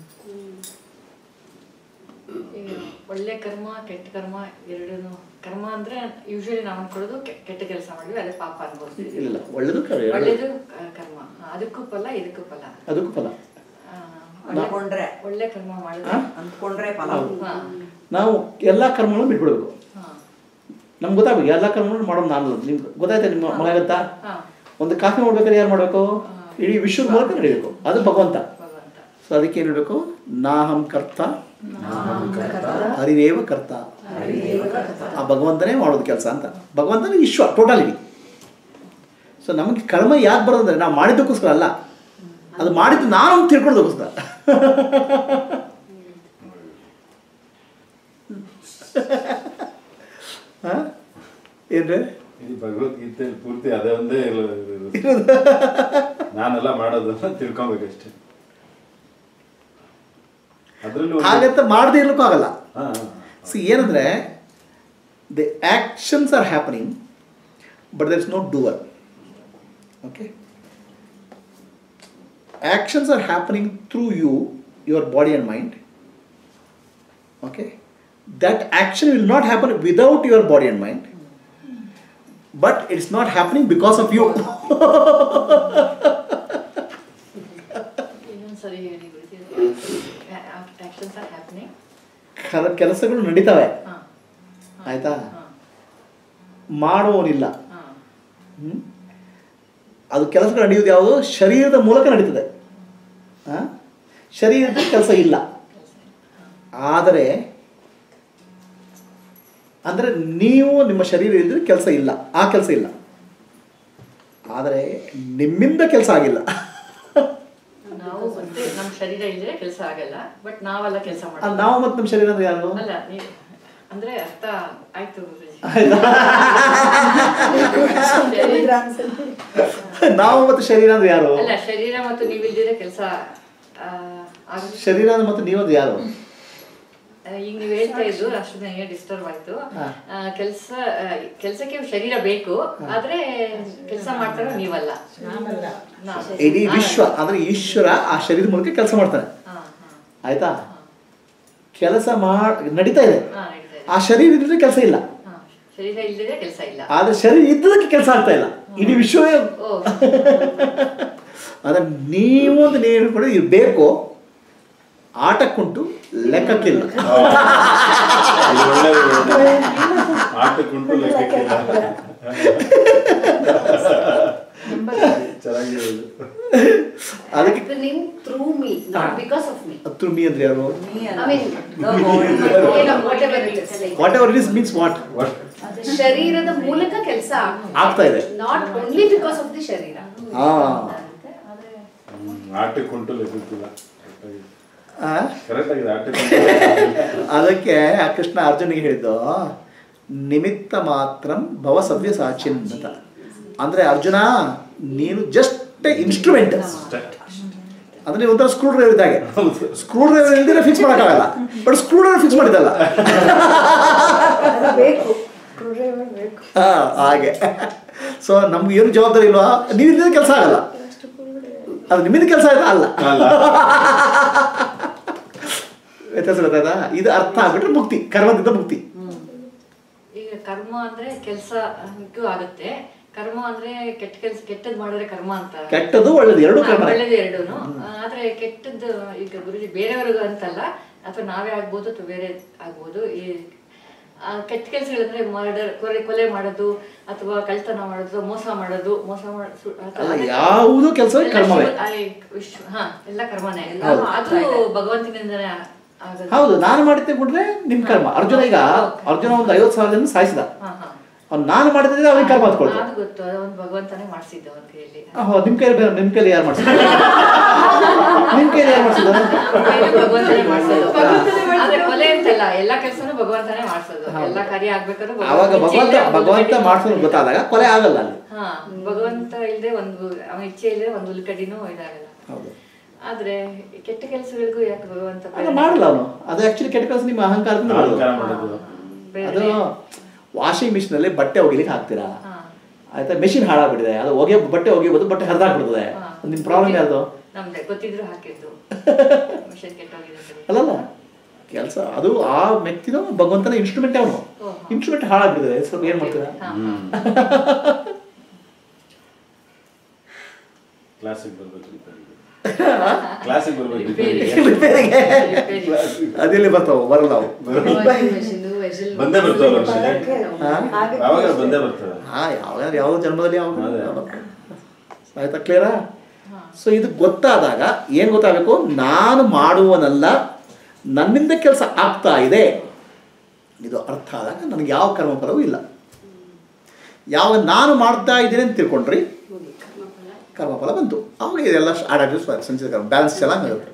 S2: ಈಗ ಒಳ್ಳೆ ಕರ್ಮ ಕೆಟ್ಟ ಕರ್ಮ ಎರಡೂ ಕರ್ಮ ಅಂದ್ರೆ ಯೂಶಲಿ ನಾವು ಅನ್ಕೊಳ್ಳೋದು ಕೆ- ಕೆಟ್ಟ ಕೆಲಸ ಮಾಡಿದ್ವಿ ಅದೇ ಪಾಪ ಅನ್ಬೋದು
S1: ಇಲ್ಲ ಒಳ್ಳೇದು ಕರೆ
S2: ಒಳ್ಳೇದು ಕ- ಕರ್ಮ ಹಾ, ಅದಕ್ಕೂ ಫಲ ಇದಕ್ಕೂ ಫಲ
S1: ಅದಕ್ಕೂ ಫಲ
S2: ಆ,
S3: ಅಂದ್ಕೊಂಡ್ರೆ
S2: ಒಳ್ಳೆ ಕರ್ಮ ಮಾಡಿದ್ರೆ
S1: ಹಾ?
S3: ಅಂದ್ಕೊಂಡ್ರೆ ಫಲ
S2: ಹಾ,
S1: ನಾವು ಎಲ್ಲ ಕರ್ಮಗಳನ್ನು ಬಿಟ್ಬಿಡ್ಬೇಕು
S2: ಹಾ,
S1: ನಮ್ಗೆ ಗೊತ್ತಾಗಬೇಕು ಎಲ್ಲ ಕರ್ಮಗಳನ್ನು ಮಾಡೋದು ನಾನು ನಿಮ್ಗೆ ಗೊತ್ತಾಯ್ತಾ ನಿಮ್ಮ ಮಗ ಗೊತ್ತಾ
S2: ಹಾ,
S1: ಒಂದು ಕಾಫಿ ಮಾಡ್ಬೇಕಾದ್ರೆ ಯಾರು ಮಾಡಬೇಕು ಇಡೀ ವಿಶ್ವದ ಮೂಲಕ ನಡಿಬೇಕು ಅದು ಭಗವಂತ
S2: ಭಗವಂತ
S1: ಸೊ ಅದಕ್ಕೆ ಏನು ಹೇಳಬೇಕು ನಾಹಂ ಕರ್ತ ಹರಿರೇವ ಕರ್ತ ಆ ಭಗವಂತನೇ ಮಾಡೋದು ಕೆಲಸ ಅಂತ ಭಗವಂತನೇ ವಿಶ್ವ ಟೋಟಲಿಟಿ ಸೊ ನಮಗೆ ಕರ್ಮ ಯಾಕೆ ಬರೋದಂದ್ರೆ ನಾವು ಮಾಡಿದ್ದಕ್ಕೋಸ್ಕರ ಅಲ್ಲ ಅದು ಮಾಡಿದ್ದು ನಾನು ಅಂತ ತಿಳ್ಕೊಳ್ಳೋದಕ್ಕೋಸ್ಕರ ಹಾಂ ಏನ್ರಿ
S5: ಇದು ಭಗವದ್ಗೀತೆಯಲ್ಲಿ ಪೂರ್ತಿ ಅದೇ ಒಂದೇ ಇರೋದು. ನಾನೆಲ್ಲ ಮಾಡೋದು ಅಂತ ತಿಳ್ಕೊಬೇಕಷ್ಟೇ ಅದ್ರಲ್ಲೂ ಒಂದು-
S1: ಹಾಗಂತ ಮಾಡದೇ ಇರ್ಲಿಕ್ಕೂ ಆಗಲ್ಲ
S5: ಹಾ, ಹಾ.
S1: ಸಿ ಏನಂದರೆ the actions are happening but there is no doer okay actions are happening through you your body and mind okay that action will not happen without your body and mind but it's not happening because of you
S2: ಇನ್ನೊಂದ್ಸರಿ ಹೇಳಿ actions are happening
S1: ಕೆಲಸಗಳು ನಡೀತವೆ
S2: ಹಾ
S1: ಆಯ್ತಾ
S2: ಹಾ
S1: ಮಾಡುವವನಿಲ್ಲ
S2: ಹಾ
S1: ಹ್ಮ್? ಅದು ಕೆಲಸಗಳು ನಡೆಯುವುದು ಯಾವುದು ಶರೀರದ ಮೂಲಕ ನಡೀತದೆ ಆ? ಶರೀರದ ಕೆಲಸ ಇಲ್ಲ ಆದರೆ ಅಂದರೆ ನೀವು ನಿಮ್ಮ ಶರೀರ ಇದ್ದರೆ ಕೆಲಸ ಇಲ್ಲ ಆ ಕೆಲಸ ಇಲ್ಲ ಆದರೆ ನಿಮ್ಮಿಂದ ಕೆಲಸ ಆಗಿಲ್ಲ
S2: ನಾವು ಮತ್ತೆ ನಮ್ಮ ಶರೀರ ಇಲ್ಲದೆ ಕೆಲಸ ಆಗಲ್ಲ ಬಟ್ ನಾವೆಲ್ಲ ಕೆಲಸ
S1: ಅದು
S2: ಮಾಡೋದು
S1: ನಾವು ಮತ್ತು ನಮ್ಮ ಶರೀರ ಅಂದ್ರೆ ಯಾರು
S2: ಅಲ್ಲ ನೀ- ಅಂದ್ರೆ ಅರ್ಥ ಆಯ್ತು ಗುರೂಜಿ.
S1: ನಾವು ಮತ್ತು ಶರೀರ ಅಂದ್ರೆ ಯಾರು
S2: ಅಲ್ಲ ಶರೀರ ಮತ್ತು ನೀವಿಲ್ದಿದ್ರೆ ಕೆಲಸ ಆಗುತ್ತೆ
S1: ಶರೀರ ಮತ್ತು ನೀವಂದ್ರೆ ಯಾರು
S2: ಆ, ಈಗ ನೀವು ಹೇಳ್ತಾ ಇದ್ದು ಅಷ್ಟು ನನಗೆ ಡಿಸ್ಟರ್ಬ್ ಆಯ್ತು
S1: ಹಾ.
S2: ಕೆಲಸ ಕೆಲಸಕ್ಕೆ ಶರೀರ ಬೇಕು ಆದ್ರೆ ಕೆಲಸ ಮಾಡ್ತಾರೋ ನೀವಲ್ಲ ನಾವು.
S1: ಇಡೀ ವಿಶ್ವ ಅಂದ್ರೆ ಈಶ್ವರ ಆ ಶರೀರದ ಮೂಲಕ ಕೆಲಸ ಮಾಡ್ತಾನೆ
S2: ಹಾ,
S1: ಆಯ್ತಾ ಕೆಲಸ ಮಾಡ್ ನಡೀತಾ ಇದೆ
S2: ಹಾ, ನಡೀತಾ ಇದೆ.
S1: ಆ ಶರೀರ ಇದ್ರೆ ಕೆಲಸ ಇಲ್ಲ
S2: ಹಾ, ಶರೀರ ಇಲ್ದಿದ್ರೆ ಕೆಲಸ ಇಲ್ಲ
S1: ಆದ್ರೆ ಶರೀರ ಇದ್ದದಕ್ಕೆ ಕೆಲಸ ಆಗ್ತಾ ಇಲ್ಲ ಇಡೀ ವಿಶ್ವವೇ
S2: ಓ
S1: ಅಂದ್ರೆ ನೀವು ಅಂತ ನೀವು ಕೂಡ ಇದು ಬೇಕು ಆಟಕ್ಕುಂಟು ಲೆಕ್ಕಕ್ಕಿಲ್ಲ
S5: ಇದು ಒಳ್ಳೆ ಆಟಕ್ಕುಂಟು ಲೆಕ್ಕಕ್ಕಿಲ್ಲ ಚೆನ್ನಾಗಿದೆ ಇದು.
S1: ಅದಕ್ಕೆ
S6: happening through me, not because of me.
S1: ಹತ್ತು ಮೀ ಅಂದ್ರೆ ಯಾರು
S3: Me
S6: I
S3: ಅಲ್ಲ.
S6: mean,
S3: The body.
S6: you know, whatever it is. like,
S1: whatever it is means what
S5: What?
S6: ಶರೀರದ ಮೂಲಕ ಕೆಲಸ
S1: ಆಗ್ತಾ ಇದೆ
S6: not only because of the ಶರೀರ
S1: ಹಾ
S5: ಹ್ಮ್, ಆಟಕ್ಕುಂಟು ಲೆಕ್ಕಕ್ಕಿಲ್ಲ
S1: ಆ?
S5: ಕರೆಕ್ಟ್ ಆಗಿದೆ ಆಟಕ್ಕುಂಟು ಲೆಕ್ಕಕ್ಕಿಲ್ಲ.
S1: ಅದಕ್ಕೆ ಆ ಕೃಷ್ಣ ಅರ್ಜುನಿಗೆ ಹೇಳಿದ್ದು ನಿಮಿತ್ತ ಮಾತ್ರ ಭವ ಸವ್ಯ ಸಾಚಿನ್ ಅಂತ ಅಂದ್ರೆ ಅರ್ಜುನ ನೀನು ಜಸ್ಟ್ ಇನ್ಸ್ಟ್ರೂಮೆಂಟ್
S5: ಅಷ್ಟೇ.
S1: ಅಂದ್ರೆ ನೀವು ಒಂಥರ ಸ್ಕ್ರೂ ಡ್ರೈವರ್ ಇದ್ದಾಗೆ ಸ್ಕ್ರೂ ಡ್ರೈವರ್ ಇಲ್ದಿರ ಫಿಕ್ಸ್ ಮಾಡೋಕ್ಕಾಗಲ್ಲ ಬಟ್ ಸ್ಕ್ರೂ ಡ್ರೈವರ್ ಫಿಕ್ಸ್ ಮಾಡಿದ್ದಲ್ಲ
S4: ಬೇಕು ಕ್ರೂರವೇ ಬೇಕು
S1: ಹಾ ಹಾಗೆ ಸೊ ನಮ್ಗೆ ಏನು ಜವಾಬ್ದಾರಿ ಇಲ್ವಾ ನೀವಿದ್ದ ಕೆಲಸ ಆಗಲ್ಲ ಅದು ನಿಮ್ಮಿಂದ ಕೆಲಸ ಆಯ್ತಾ ಅಲ್ಲ
S5: ಅಲ್ಲ
S1: ವ್ಯತ್ಯಾಸ ಗೊತ್ತಾಯ್ತಾ ಇದು ಅರ್ಥ ಆಗ್ಬಿಟ್ರೆ ಮುಕ್ತಿ ಕರ್ಮದಿಂದ ಮುಕ್ತಿ
S2: ಈಗ ಕರ್ಮ ಅಂದ್ರೆ ಕೆಲಸ ಆಗುತ್ತೆ ಕರ್ಮ ಅಂದ್ರೆ ಕೆಟ್ಟ ಕೆಲಸ ಕೆಟ್ಟದ್ ಮಾಡಿದ್ರೆ ಕರ್ಮ ಅಂತ
S1: ಕೆಟ್ಟದ್ದು ಒಳ್ಳೇದು ಎರಡೂ
S2: ಹಾ,
S1: ಕರ್ಮ
S2: ಒಳ್ಳೇದು ಎರಡೂನು ಆದ್ರೆ ಕೆಟ್ಟದ್ದು ಈಗ ಗುರುಜಿ ಬೇರೆಯವ್ರಿಗೂ ಅಂತಲ್ಲ ಅಥವಾ ನಾವೇ ಆಗ್ಬೋದು ಅಥವಾ ಬೇರೆ ಆಗ್ಬೋದು ಈ ಆ, ಕೆಟ್ಟ ಕೆಲಸಗಳಂದ್ರೆ ಮರ್ಡರ್ ಕೊಲೆ ಕೊಲೆ ಮಾಡೋದು ಅಥವಾ ಕಳ್ತನ ಮಾಡೋದು ಮೋಸ ಮಾಡೋದು ಮೋಸ ಮಾಡೋದು
S1: ಅಲ್ಲ ಯಾವುದೂ ಕೆಲಸ ಕರ್ಮವೇ
S2: ಹಾ ಎಲ್ಲ ಕರ್ಮನೇ
S1: ಹೌದು.
S2: ಅದು ಭಗವಂತನಿಂದನೇ ಆಗೋದು
S1: ಹೌದು ನಾನು ಮಾಡಿದ್ದೆ ಬಿಟ್ರೆ ನಿಮ್ ಕರ್ಮ ಅರ್ಜುನ ಈಗ ಅರ್ಜುನ ಒಂದು ಐವತ್ತು ಸಾವಿರ ಜನ ಸಾಯಿಸಿದ
S2: ಹಾ ಹಾ
S1: ಅವ್ನು ನಾನು ಮಾಡಿದ್ರೆ ಅವ್ನಿಗೆ ಕರ್ಮ ಹತ್ಕೊಳ್ತು
S2: ಅದು ಗೊತ್ತು ಅದೊಂದು ಭಗವಂತನೇ ಮಾಡಿಸಿದ್ದ ಒಂದ್ ಕೈಯಲ್ಲಿ
S1: ಆಹೋ ನಿಮ್ ಕೈಲಿ ಬೇರೆ ನಿಮ್ ಕೈಲಿ ಯಾರು ಮಾಡ್ಸಿದ ನಿಮ್ ಕೈಲಿ ಯಾರು ಮಾಡ್ಸಿದ
S2: ನಮ್ಮ ಕೈಯಲ್ಲಿ ಭಗವಂತನೇ ಮಾಡ್ಸೋದು ಆದ್ರೆ ಕೊಲೆ ಅಂತಲ್ಲ ಎಲ್ಲಾ ಕೆಲ್ಸನೂ ಭಗವಂತನೇ ಮಾಡ್ಸೋದು ಎಲ್ಲಾ ಕಾರ್ಯ ಆಗ್ಬೇಕಾದ್ರೂ
S1: ಅವಾಗ ಭಗವಂತ
S2: ಇಚ್ಛೆ ಇಲ್ದೆ ಒಂದು
S1: ಭಗವಂತ
S2: ಹುಲ್ಕಡ್ಡಿ-
S1: ಮಾಡ್ಸೋದು ಗೊತ್ತಾದಾಗ ಕೊಲೆ ಆಗಲ್ಲ ಅಲ್ಲಿ
S2: ಹಾ ಭಗವಂತ ಇಲ್ದೆ ಒಂದು ಅವನ ಇಚ್ಛೆ ಇಲ್ಲದೆ ಒಂದು ಹುಲ್ಕಡಿನೂ ಇದಾಗಲ್ಲ
S1: ಹೌದು
S2: ಆದ್ರೆ ಕೆಟ್ಟ ಕೆಲಸಗಳಿಗೂ ಯಾಕೆ ಭಗವಂತ
S1: ಅಲ್ಲ ಮಾಡಲ್ಲ ಅವನು ಅದು ಆಕ್ಚುಲಿ ಕೆಟ್ಟ ಕೆಲಸ ನಿಮ್ಮ ಅಹಂಕಾರದಿಂದ ಮಾಡೋದು.
S5: ಅಹಂಕಾರ ಮಾಡೋದು
S2: ಬೇರೆ-
S1: ಅದು ವಾಷಿಂಗ್ ಮಿಷಿನ್ ಅಲ್ಲಿ ಬಟ್ಟೆ ಒಗಿಲಿಕ್ಕೆ ಹಾಕ್ತೀರಾ
S2: ಹಾ.
S1: ಆಯ್ತಾ ಮೆಷಿನ್ ಹಾಳಾಗ್ಬಿಟ್ಟಿದೆ ಅದು ಒಗೆ ಬಟ್ಟೆ ಒಗಿಬೋದು ಬಟ್ಟೆ ಹರಿದಾಗ್ಬಿಡ್ತದೆ
S2: ಹಾ.
S1: ನಿಮ್ ಪ್ರಾಬ್ಲಮ್ ಯಾವುದು
S2: ನಮ್ದೆ ಗೊತ್ತಿದ್ರು ಹಾಕಿದ್ದು ಮಿಷನ್ ಕೆಟ್ಟೋಗಿದೆ ಅಂತ ಹೇಳಿ.
S1: ಅಲ್ಲಲ್ಲ ಕೆಲಸ ಅದು ಆ ವ್ಯಕ್ತಿನ ಭಗವಂತನ ಇನ್ಸ್ಟ್ರೂಮೆಂಟ್ ಅವನು
S2: ಓಹೋ.
S1: ಇನ್ಸ್ಟ್ರೂಮೆಂಟ್ ಹಾಳಾಗ್ಬಿಟ್ಟಿದೆ ಸ್ವಲ್ಪ ಏನ್ ಮಾಡ್ತೀರಾ
S2: ಹಾ,
S5: ಹ್ಮ್ ಕ್ಲಾಸಿಗೆ ಬರ್ಬೇಕು ಕ್ಲಾಸಿಗೆ ಬರ್ಬೇಕು
S1: ರಿಪೇರಿಗೆ ಅದೆಲ್ಲಿ ಬರ್ತಾವ ಬರಲ್ಲ ಅವು
S5: ಬಂದೇ ಬರ್ತಾವಲ್ಲ ಮನುಷ್ಯನೇ?
S1: ಹಾ?
S5: ಯಾವಾಗ ಬಂದೇ ಬರ್ತವೆ
S1: ಹಾ ಯಾವ ಯಾವ ಜನ್ಮದಲ್ಲಿ ಯಾವ
S5: ಅದೇ.
S1: ಆಯ್ತಾ ಕ್ಲಿಯರಾ ಸೊ ಇದು ಗೊತ್ತಾದಾಗ ಏನ್ ಗೊತ್ತಾಗಬೇಕು ನಾನು ಮಾಡುವನಲ್ಲ ನನ್ನಿಂದ ಕೆಲಸ ಆಗ್ತಾ ಇದೆ ಇದು ಅರ್ಥ ಆದಾಗ ನನಗೆ ಯಾವ ಕರ್ಮಫಲವೂ ಇಲ್ಲ ಯಾವ ನಾನು ಮಾಡ್ತಾ ಇದ್ದೀನಿ ಅಂತ ತಿಳ್ಕೊಂಡ್ರಿ ಕರ್ಮಫಲ ಬಂತು ಅವಾಗ ಇದೆಲ್ಲ ಆಡಾಡಿ ಸಂಚಿತ ಕರ್ಮ ಬ್ಯಾಲೆನ್ಸ್ ಚೆನ್ನಾಗಿರುತ್ತೆ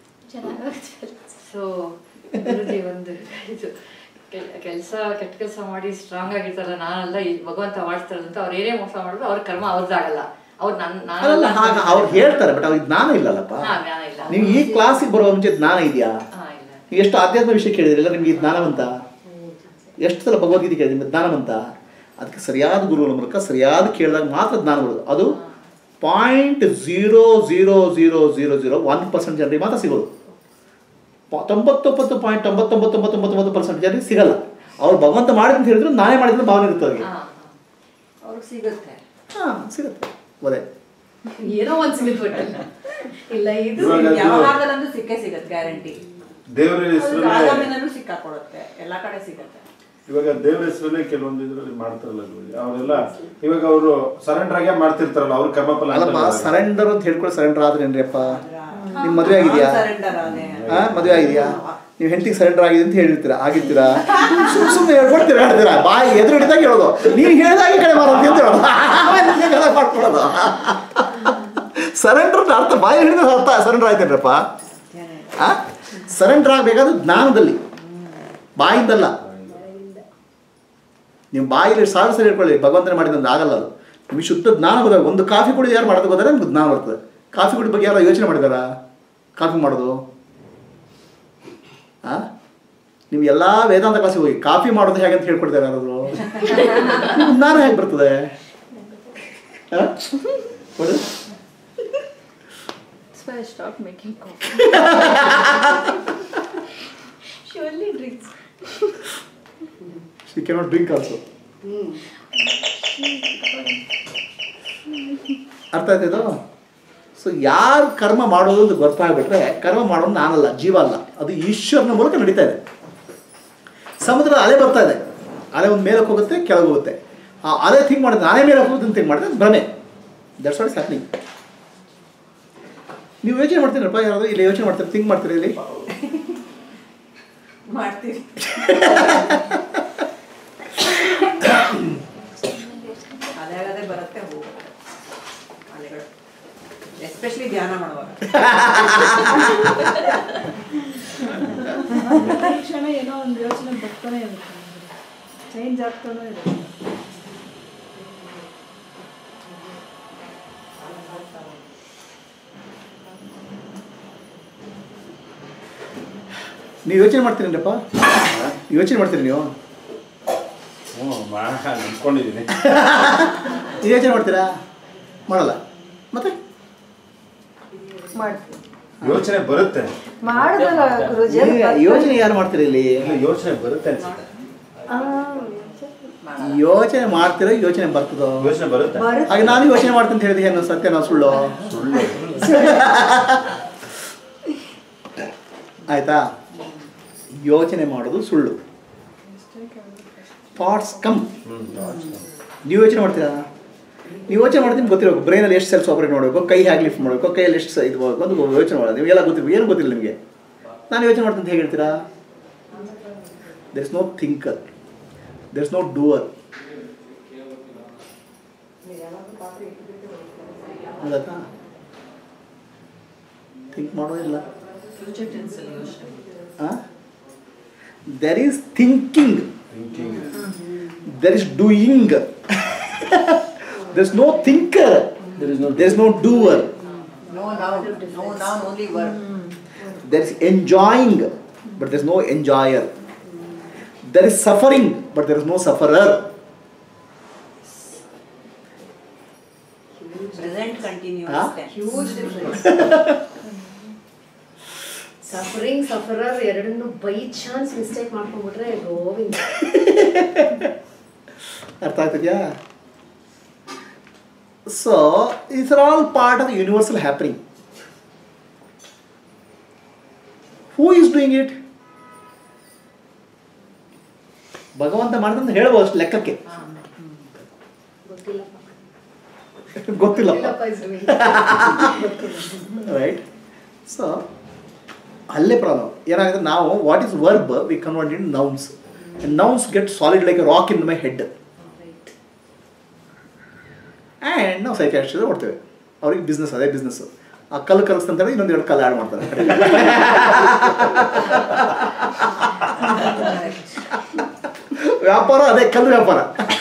S2: ಸೊ ಗುರುಜಿ ಒಂದು ಇದು ಕೆಲಸ ಕೆಟ್ಟ ಕೆಲಸ ಮಾಡಿ ಸ್ಟ್ರಾಂಗ್ ಆಗಿರ್ತಾರಲ್ಲ ನಾನಲ್ಲ ಈ ಭಗವಂತ ಮಾಡಿಸ್ತಾರೆ ಅಂತ ಅವ್ರು ಏನೇ ಮೋಸ ಮಾಡಿದ್ರು ಅವ್ರ ಕರ್ಮ ಅವ್ರದ್ದಾಗಲ್ಲ ಅವ್ರು ನನ್
S1: ಅಲ್ಲ
S2: ನಾನಲ್ಲ
S1: ಹಾಗ ಅವ್ರು ಹೇಳ್ತಾರೆ ಬಟ್ ಅವ್ರಿಗೆ ಜ್ಞಾನ ಇಲ್ಲಲ್ಲಪ್ಪ
S2: ಹಾ ಜ್ಞಾನ ಇಲ್ಲ
S1: ನೀವು ಈ ಕ್ಲಾಸಿಗೆ ಬರೋ ಮುಂಚೆ ಜ್ಞಾನ ಇದೆಯಾ
S2: ಹಾ ಇಲ್ಲ
S1: ನೀವು ಎಷ್ಟು ಆಧ್ಯಾತ್ಮ ವಿಷಯ ಕೇಳಿದ್ರಲ್ಲ ನಿಮಗೆ ಜ್ಞಾನವಂತ ಎಷ್ಟು ಸಲ ಭಗವದ್ಗೀತೆ ಕೇಳಿದ್ರೆ ನಿಮ್ಗೆ ಜ್ಞಾನವಂತ ಅದಕ್ಕೆ ಸರಿಯಾದ ಗುರುಗಳ ಮೂಲಕ ಸರಿಯಾದ ಕೇಳಿದಾಗ ಮಾತ್ರ ಜ್ಞಾನ ಬರೋದು ಅದು point zero zero zero zero zero one percent ಜನರಿಗೆ ಮಾತ್ರ ಸಿಗೋದು ಪ- ತೊಂಬತ್ತೊಂಬತ್ತು ಪಾಯಿಂಟ್ ತೊಂಬತ್ತೊಂಬತ್ತು ತೊಂಬತ್ತೊಂಬತ್ತು ಪರ್ಸೆಂಟ್ ಜನರಿಗೆ ಸಿಗಲ್ಲ ಅವ್ರು ಭಗವಂತ ಮಾಡಿದ ಅಂತ ಹೇಳಿದ್ರು ನಾನೇ ಮಾಡಿದ್ರೆ ಭಾವನೆ ಇರುತ್ತೆ ಅವ್ರಿಗೆ
S2: ಹಾ
S3: ಅವ್ರಿಗೆ ಸಿಗುತ್ತೆ
S1: ಹಾಂ ಸಿಗುತ್ತೆ ಒದೇ
S6: ಏನೋ ಒಂದ್ ಸಿಗುತ್ತೆ ಒಟ್ಟಲ್ಲಿ. ಇಲ್ಲ ಇದು
S5: ಇವಾಗ ಅದು-
S3: ಯಾವಾಗಲಂತೂ ಸಿಕ್ಕೇ ಸಿಗುತ್ತೆ ಗ್ಯಾರಂಟಿ
S5: ದೇವರ ಹೆಸರು
S3: ಆಗಾಮಿನೂ ಸಿಕ್ಕಾಕೊಡುತ್ತೆ ಎಲ್ಲ ಕಡೆ ಸಿಗುತ್ತೆ
S5: ಇವಾಗ ದೇವ್ರ ಹೆಸರಲ್ಲಿ ಕೆಲವೊಂದು ಇದ್ರಲ್ಲಿ ಮಾಡ್ತಾರಲ್ಲ ಗುರುಜಿ ಅವರೆಲ್ಲ ಇವಾಗ ಅವರು ಸರೆಂಡರ್ ಆಗೇ ಮಾಡ್ತಿರ್ತಾರಲ್ಲ ಅವ್ರ ಕರ್ಮಫಲ
S1: ಅಲ್ಲಪ್ಪ
S5: ಅಂತಲ್ಲ.
S1: ಸರೆಂಡರ್ ಅಂತ ಹೇಳ್ಕೊಂಡು ಸರೆಂಡರ್ ಆದ್ರೇನ್ರಿಯಪ್ಪ ನಿಮ್ ಮದುವೆ ಆಗಿದೆಯಾ
S3: ಸರೆಂಡರ್ ಆದೆ
S1: ಹಾ ಮದುವೆ ಆಗಿದೆಯಾ ನೀವು ಹೆಂಡತಿಗೆ ಸರೆಂಡರ್ ಆಗಿದೆ ಅಂತ ಹೇಳಿರ್ತೀರಾ ಆಗಿರ್ತೀರಾ ಸುಮ್ ಸುಮ್ಮನೆ ಹೇಳ್ಕೊಡ್ತೀರಾ ಹೇಳ್ತೀರಾ ಬಾಯಿ ಎದುರು ಹಿಡಿದಾಗ ಹೇಳೋದು ನೀನು ಹೇಳಿದಾಗೆ ಕಡೆ ಮಾರೋದು ಅಂತ ಹೇಳೋದು ಆಮೇಲೆ ನೀನೇ ಕಡೆ ಮಾಡ್ಕೊಳ್ಳೋದು ಸರೆಂಡರ್ ಅರ್ಥ ಬಾಯಿ ಹಿಡಿದ ಅರ್ಥ ಸರೆಂಡರ್ ಆಯ್ತೇನ್ರಪ್ಪ ಆ ಸರೆಂಡರ್ ಆಗಬೇಕಾದ್ರೆ ಜ್ಞಾನದಲ್ಲಿ ಬಾಯಿಂದಲ್ಲ ನೀವು ಬಾಯಿಲಿ ಸಾವಿರ ಸರಿ ಹೇಳ್ಕೊಳ್ಳಿ ಭಗವಂತನೇ ಮಾಡಿದಂದು ಆಗಲ್ಲ ಅದು ನಿಮಗೆ ಶುದ್ಧ ಜ್ಞಾನ ಬರ್ತದೆ ಒಂದು ಕಾಫಿ ಕುಡಿದು ಯಾರು ಮಾಡೋದು ಗೊತ್ತಾರೆ ನಿಮ್ಗೆ ಜ್ಞಾನ ಬರ್ತದೆ ಕಾಫಿ ಕುಡಿದ ಬಗ್ಗೆ ಯಾರು ಯೋಚನೆ ಮಾಡಿದಾರಾ ಕಾಫಿ ಮಾಡೋದು ಆ ನೀವು ಎಲ್ಲ ವೇದಾಂತ ಕ್ಲಾಸಿಗೆ ಹೋಗಿ ಕಾಫಿ ಮಾಡೋದು ಹೇಗೆ ಅಂತ ಹೇಳ್ಕೊಡ್ತಾರೆ ಯಾರಾದ್ರು ಜ್ಞಾನ ಹೇಗೆ ಬರ್ತದೆ ಆ? ಕೊಡು.
S8: That's why I stopped making coffee.
S2: She only drinks.
S1: She cannot drink also. ಅರ್ಥ ಆಯ್ತಿದು ಸೊ ಯಾರು ಕರ್ಮ ಮಾಡೋದು ಅಂತ ಗೊತ್ತಾಗ್ಬಿಟ್ರೆ ಕರ್ಮ ಮಾಡೋದು ನಾನಲ್ಲ ಜೀವ ಅಲ್ಲ ಅದು ಈಶ್ವರನ ಮೂಲಕ ನಡೀತಾ ಇದೆ ಸಮುದ್ರದ ಅಲೆ ಬರ್ತಾ ಇದೆ ಅಲೆ ಒಂದು ಮೇಲಕ್ಕೆ ಹೋಗುತ್ತೆ ಕೆಳಗೆ ಹೋಗುತ್ತೆ ಆ ಅಲೆ ಥಿಂಕ್ ಮಾಡಿದ್ರೆ ನಾನೇ ಮೇಲೆ ಹೋಗುತ್ತೆ ಅಂತ ಥಿಂಕ್ ಮಾಡಿದ್ರೆ ಅದು ಭ್ರಮೆ ದಟ್ಸ್ ವಾಟ್ ಹ್ಯಾಪ್ನಿಂಗ್ ನೀವು ಯೋಚನೆ ಮಾಡ್ತೀರಪ್ಪ ಯಾರಾದ್ರೂ ಇಲ್ಲಿ ಯೋಚನೆ ಮಾಡ್ತೀರಿ ಥಿಂಕ್ ಮಾಡ್ತೀರಿ ಇಲ್ಲಿ
S3: ಮಾಡ್ತೀವಿ ಅದೇ ಅದೇ ಬರುತ್ತೆ ಹೋಗುತ್ತೆ ಅಲೆಗಳು ಎಸ್ಪೆಷಲಿ ಧ್ಯಾನ ಮಾಡುವಾಗ
S4: ಈ ಕ್ಷಣ ಏನೋ ಒಂದು ಯೋಚನೆ ಬರ್ತಾನೆ ಇರುತ್ತೆ ಚೇಂಜ್ ಆಗ್ತಾನೆ ಇರುತ್ತೆ
S1: ನೀವು ಯೋಚನೆ ಮಾಡ್ತೀರೇನಪ್ಪ ಯೋಚನೆ ಮಾಡ್ತೀರಿ ನೀವು
S5: ಹ್ಞೂ ಮಾ ನಿಂತ್ಕೊಂಡಿದ್ದೀನಿ
S1: ನೀವು ಯೋಚನೆ ಮಾಡ್ತೀರಾ ಮಾಡಲ್ಲ ಮತ್ತೆ
S8: ಮಾಡ್ತೀನಿ
S5: ಯೋಚನೆ ಬರುತ್ತೆ
S8: ಮಾಡೋದಲ್ಲ ಗುರುಜಿ
S1: ನೀವು ಯೋಚನೆ ಯಾರು ಮಾಡ್ತೀರಿ ಇಲ್ಲಿ
S5: ಇಲ್ಲ ಯೋಚನೆ ಬರುತ್ತೆ ಅನ್ಸುತ್ತೆ
S1: ಯೋಚನೆ ಮಾಡ್ತೀರೋ ಯೋಚನೆ ಬರ್ತದೋ
S5: ಯೋಚನೆ ಬರುತ್ತೆ
S1: ಹಾಗೆ ನಾನು ಯೋಚನೆ ಮಾಡ್ತೀನಿ ಅಂತ ಹೇಳಿದೆ ಏನು ಸತ್ಯ ನಾವು ಸುಳ್ಳು
S5: ಸುಳ್ಳು
S1: ಆಯ್ತಾ ಯೋಚನೆ ಮಾಡೋದು ಸುಳ್ಳು ಥಾಟ್ಸ್ ಕಮ್ ನೀವು ಯೋಚನೆ ಮಾಡ್ತೀರಾ ನೀವು ಯೋಚನೆ ಮಾಡ್ತೀನಿ ಗೊತ್ತಿರಬೇಕು ಬ್ರೈನಲ್ಲಿ ಎಷ್ಟು ಸೆಲ್ಸ್ ಆಪರೇಟ್ ಮಾಡಬೇಕು ಕೈ ಹೇಗೆ ಲಿಫ್ಟ್ ಮಾಡಬೇಕು ಕೈಯಲ್ಲಿ ಎಷ್ಟು ಸ- ಇದು ಮಾಡಬೇಕು ಅಂತ ಯೋಚನೆ ಮಾಡೋದು ನಿಮಗೆಲ್ಲ ಗೊತ್ತಿರಬೇಕು ಏನು ಗೊತ್ತಿಲ್ಲ ನಿಮಗೆ ನಾನು ಯೋಚನೆ ಮಾಡ್ತೀನಿ ಅಂತ ಹೇಗೆ ಹೇಳ್ತೀರಾ there is no thinker there is no doer ಹೌದಾ ಥಿಂಕ್ ಮಾಡೋದಿಲ್ಲ
S3: ಫ್ಯೂಚರ್ ಟೆನ್ಸಲ್ಲಿ ಯೋಚನೆ
S1: there is thinking
S5: thinking
S1: there is doing there's no thinker there is no there's no doer
S3: no ನಾವು ನೋ ನಾವು only work
S1: there is enjoying but there's no enjoyer there is suffering but there is no sufferer
S3: present continue
S1: ಹಾ?
S3: ಅಷ್ಟೇ
S6: huge difference suffering sufferer ಎರಡನ್ನು by chance mistake ಮಾಡ್ಕೊಂಡ್ಬಿಟ್ರೆ ಗೋವಿಂದ
S1: ಅರ್ಥ ಆಗ್ತಿದ್ಯಾ so it's are all part of universal happening who is doing it ಭಗವಂತ ಮಾಡ್ದಂತ ಹೇಳ್ಬೋದು ಅಷ್ಟು ಲೆಕ್ಕಕ್ಕೆ
S6: ಗೊತ್ತಿಲ್ಲಪ್ಪ
S1: ಗೊತ್ತಿಲ್ಲ
S6: ಗೊತ್ತಿಲ್ಲಪ್ಪ is doing.
S1: ರೈಟ್ ಸೊ ಅಲ್ಲೇ ಪ್ರಾಬ್ಲಮ್ ಏನಾಗುತ್ತೆ ನಾವು what is verb we convert in nouns nouns get solid like rock in my head and ನಾವು ಸೈಕಾಟ್ರಿಸ್ಟ್ ಕೊಡ್ತೇವೆ ಅವ್ರಿಗೆ ಬಿಸ್ನೆಸ್ ಅದೇ ಬಿಸ್ನೆಸ್ ಆ ಕಲ್ಲು ಕಲಿಸ್ತಂತಾರೆ ಇನ್ನೊಂದು ಎರಡು ಕಲ್ಲು ಆ್ಯಡ್ ಮಾಡ್ತಾರೆ ವ್ಯಾಪಾರ ಅದೇ ಕಲ್ಲು ವ್ಯಾಪಾರ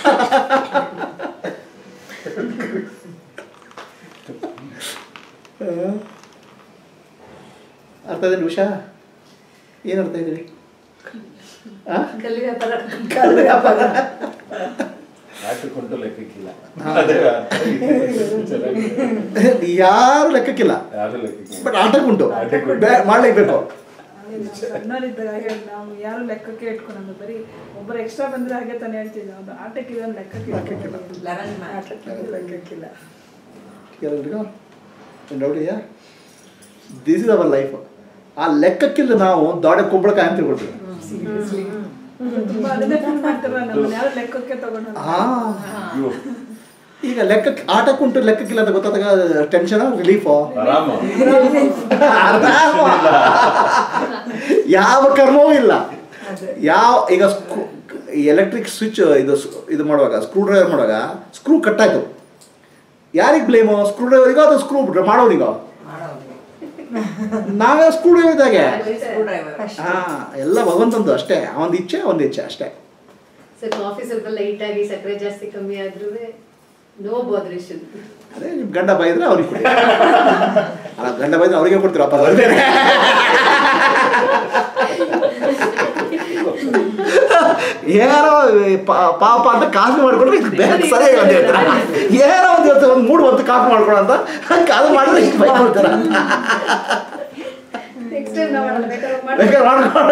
S1: ಅರ್ಥ ಇದೆ ಉಷಾ ಏನು ಅರ್ಥ ಇದ್ದೀರಿ ಆ?
S6: ಕಲ್ಲಿ ವ್ಯಾಪಾರ
S1: ಕಲ್ಲು ವ್ಯಾಪಾರ
S5: ಆಟಕ್ಕೊಂಟು ಲೆಕ್ಕಕ್ಕಿಲ್ಲ ಅದೇ ಅರ್ಥ ಆಗಿದೆ. ಚೆನ್ನಾಗಿದೆ.
S1: ಯಾರು ಲೆಕ್ಕಕ್ಕಿಲ್ಲ
S5: ಯಾರು ಲೆಕ್ಕಕ್ಕಿಲ್ಲ
S1: ಬಟ್ ಆಟಕ್ಕುಂಟು
S5: ಆಟಕ್ಕುಂಟು.
S1: ಬೇ- ಮಾಡ್ಲೇಬೇಕು
S4: ಸಣ್ಣವರಿದ್ದಾಗ ಹಾಗೆ ನಾವು ಯಾರು ಲೆಕ್ಕಕ್ಕೆ ಇಟ್ಕೊಂಡು ಬರೀ ಒಬ್ಬರು ಎಕ್ಸ್ಟ್ರಾ ಬಂದ್ರೆ ಹಾಗೆ ತಾನೇ ಹೇಳ್ತಿದ್ದೆ ಅದು ಆಟಕ್ಕಿದೆ ಒಂದು ಲೆಕ್ಕಕ್ಕೆ
S1: ಲೆಕ್ಕಕ್ಕಿಲ್ಲ.
S3: ಲೆವೆನ್ ಮ್ಯಾಚ್
S4: ಆಟಕ್ಕೆ ಲೆಕ್ಕಕ್ಕಿಲ್ಲ
S1: ಎಲ್ಲರಿಗೂ ಡೌಟ್ ಇದೆಯಾ ದಿಸ್ ಇಸ್ ಅವರ್ ಲೈಫ್ ಆ ಲೆಕ್ಕಕ್ಕಿಲ್ಲ ನಾವು ದಾಡೆ ಕುಂಬಳಕಾಯಿ ಅಂತ ತಿಳ್ಕೊಳ್ತೀವಿ
S4: ತುಂಬಾ ಅದನ್ನೇ ಫೀಲ್ ಮಾಡ್ತಾರ ನಮ್ಮನ್ನ ಯಾರು ಲೆಕ್ಕಕ್ಕೆ ತಗೊಂಡು
S1: ಆ
S5: ಇವು
S1: ಈಗ ಲೆಕ್ಕಕ್ಕೆ ಆಟಕ್ಕುಂಟು ಲೆಕ್ಕಕ್ಕಿಲ್ಲ ಅಂತ ಗೊತ್ತಾದಾಗ ಟೆನ್ಷನ್ ರಿಲೀಫು
S5: ಆರಾಮ
S1: ಯಾವ ಕರ್ಮವೂ ಇಲ್ಲ ಯಾವ ಈಗ ಎಲೆಕ್ಟ್ರಿಕ್ ಸ್ವಿಚ್ ಇದು ಸ್- ಇದು ಮಾಡುವಾಗ ಸ್ಕ್ರೂ ಡ್ರೈವರ್ ಮಾಡುವಾಗ ಸ್ಕ್ರೂ ಕಟ್ಟಾಯ್ತು ಯಾರಿಗೆ ಬ್ಲೇಮು ಸ್ಕ್ರೂ ಡ್ರೈವರಿಗೋ ಅಥವಾ ಸ್ಕ್ರೂ ಮಾಡೋನಿಗೋ ನಾವೇ ಸ್ಕ್ರೂ ಡ್ರೈವರ್ ಇದ್ದಾಗೆ
S3: ಸ್ಕ್ರೂ ಡ್ರೈವರ್
S1: ಹಾ ಎಲ್ಲ ಭಗವಂತಂದು ಅಷ್ಟೇ ಅವನ ಇಚ್ಛೆ ಒಂದು ಇಚ್ಛೆ ಅಷ್ಟೇ
S6: ಸರ್ ಕಾಫಿ ಸ್ವಲ್ಪ ಲೈಟ್ ಆಗಿ ಸಕ್ಕರೆ ಜಾಸ್ತಿ ಕಮ್ಮಿ ಆದ್ರೂ ನೋ ಬಾದ್ರೇಷನ್
S1: ಅದೇ ನಿಮ್ ಗಂಡ ಬೈದ್ರೆ ಅವ್ರಿಗೆ ಕೊಡಿ ಅಲ್ಲ ಗಂಡ ಬೈದ್ರೆ ಅವ್ರಿಗೆ ಕೊಡ್ತೀರಪ್ಪ ಅದೇ ಏನೋ ಈ ಪಾ- ಪಾಪ ಅಂತ ಕಾಫಿ ಮಾಡ್ಕೊಂಡ್ರೆ ಇದು ಬೇರೆ ಸರಿಯಾಗಿ ಅಂತ ಹೇಳ್ತಾರ ಏನೋ ಒಂದು ಇವತ್ತು ಒಂದು ಮೂಡ್ ಬಂತು ಕಾಫಿ ಮಾಡ್ಕೊಳ ಅಂತ ಅದು ಮಾಡಿದ್ರೆ ಇಷ್ಟು ಬೈ ಮಾಡ್ತಾರ
S6: ನೆಕ್ಸ್ಟ್ ಟೈಮ್ ನಾವು ಬೇಕಾದ್ರೆ ಮಾಡಿ
S1: ಬೇಕಾದ್ರೆ ಮಾಡ್ಕೊಂಡು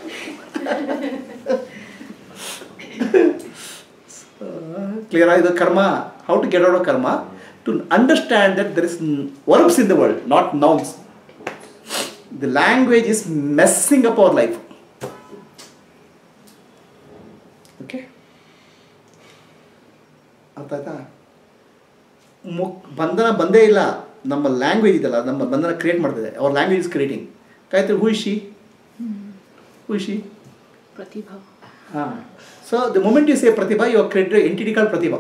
S1: ಕ್ಲಿಯರ್ ಇದು ಕರ್ಮ how to get out of ಕರ್ಮ to understand that there is verbs in the world not nouns the language is messing up our life okay ಅರ್ಥ ಆಯ್ತಾ ಮುಕ್ ಬಂಧನ ಬಂದೇ ಇಲ್ಲ ನಮ್ಮ ಲ್ಯಾಂಗ್ವೇಜ್ ಇದೆಲ್ಲ ನಮ್ಮ ಬಂಧನ ಕ್ರಿಯೇಟ್ ಮಾಡ್ತಿದೆ ಅವರ್ ಲ್ಯಾಂಗ್ವೇಜ್ ಇಸ್ ಕ್ರಿಯೇಟಿಂಗ್ ಕಾಯ್ತು ಹುಯಿಶಿ ಹುಯಿಶಿ
S8: Pratibha.
S1: ಹಾಂ so the moment you say Pratibha you create entity called Pratibha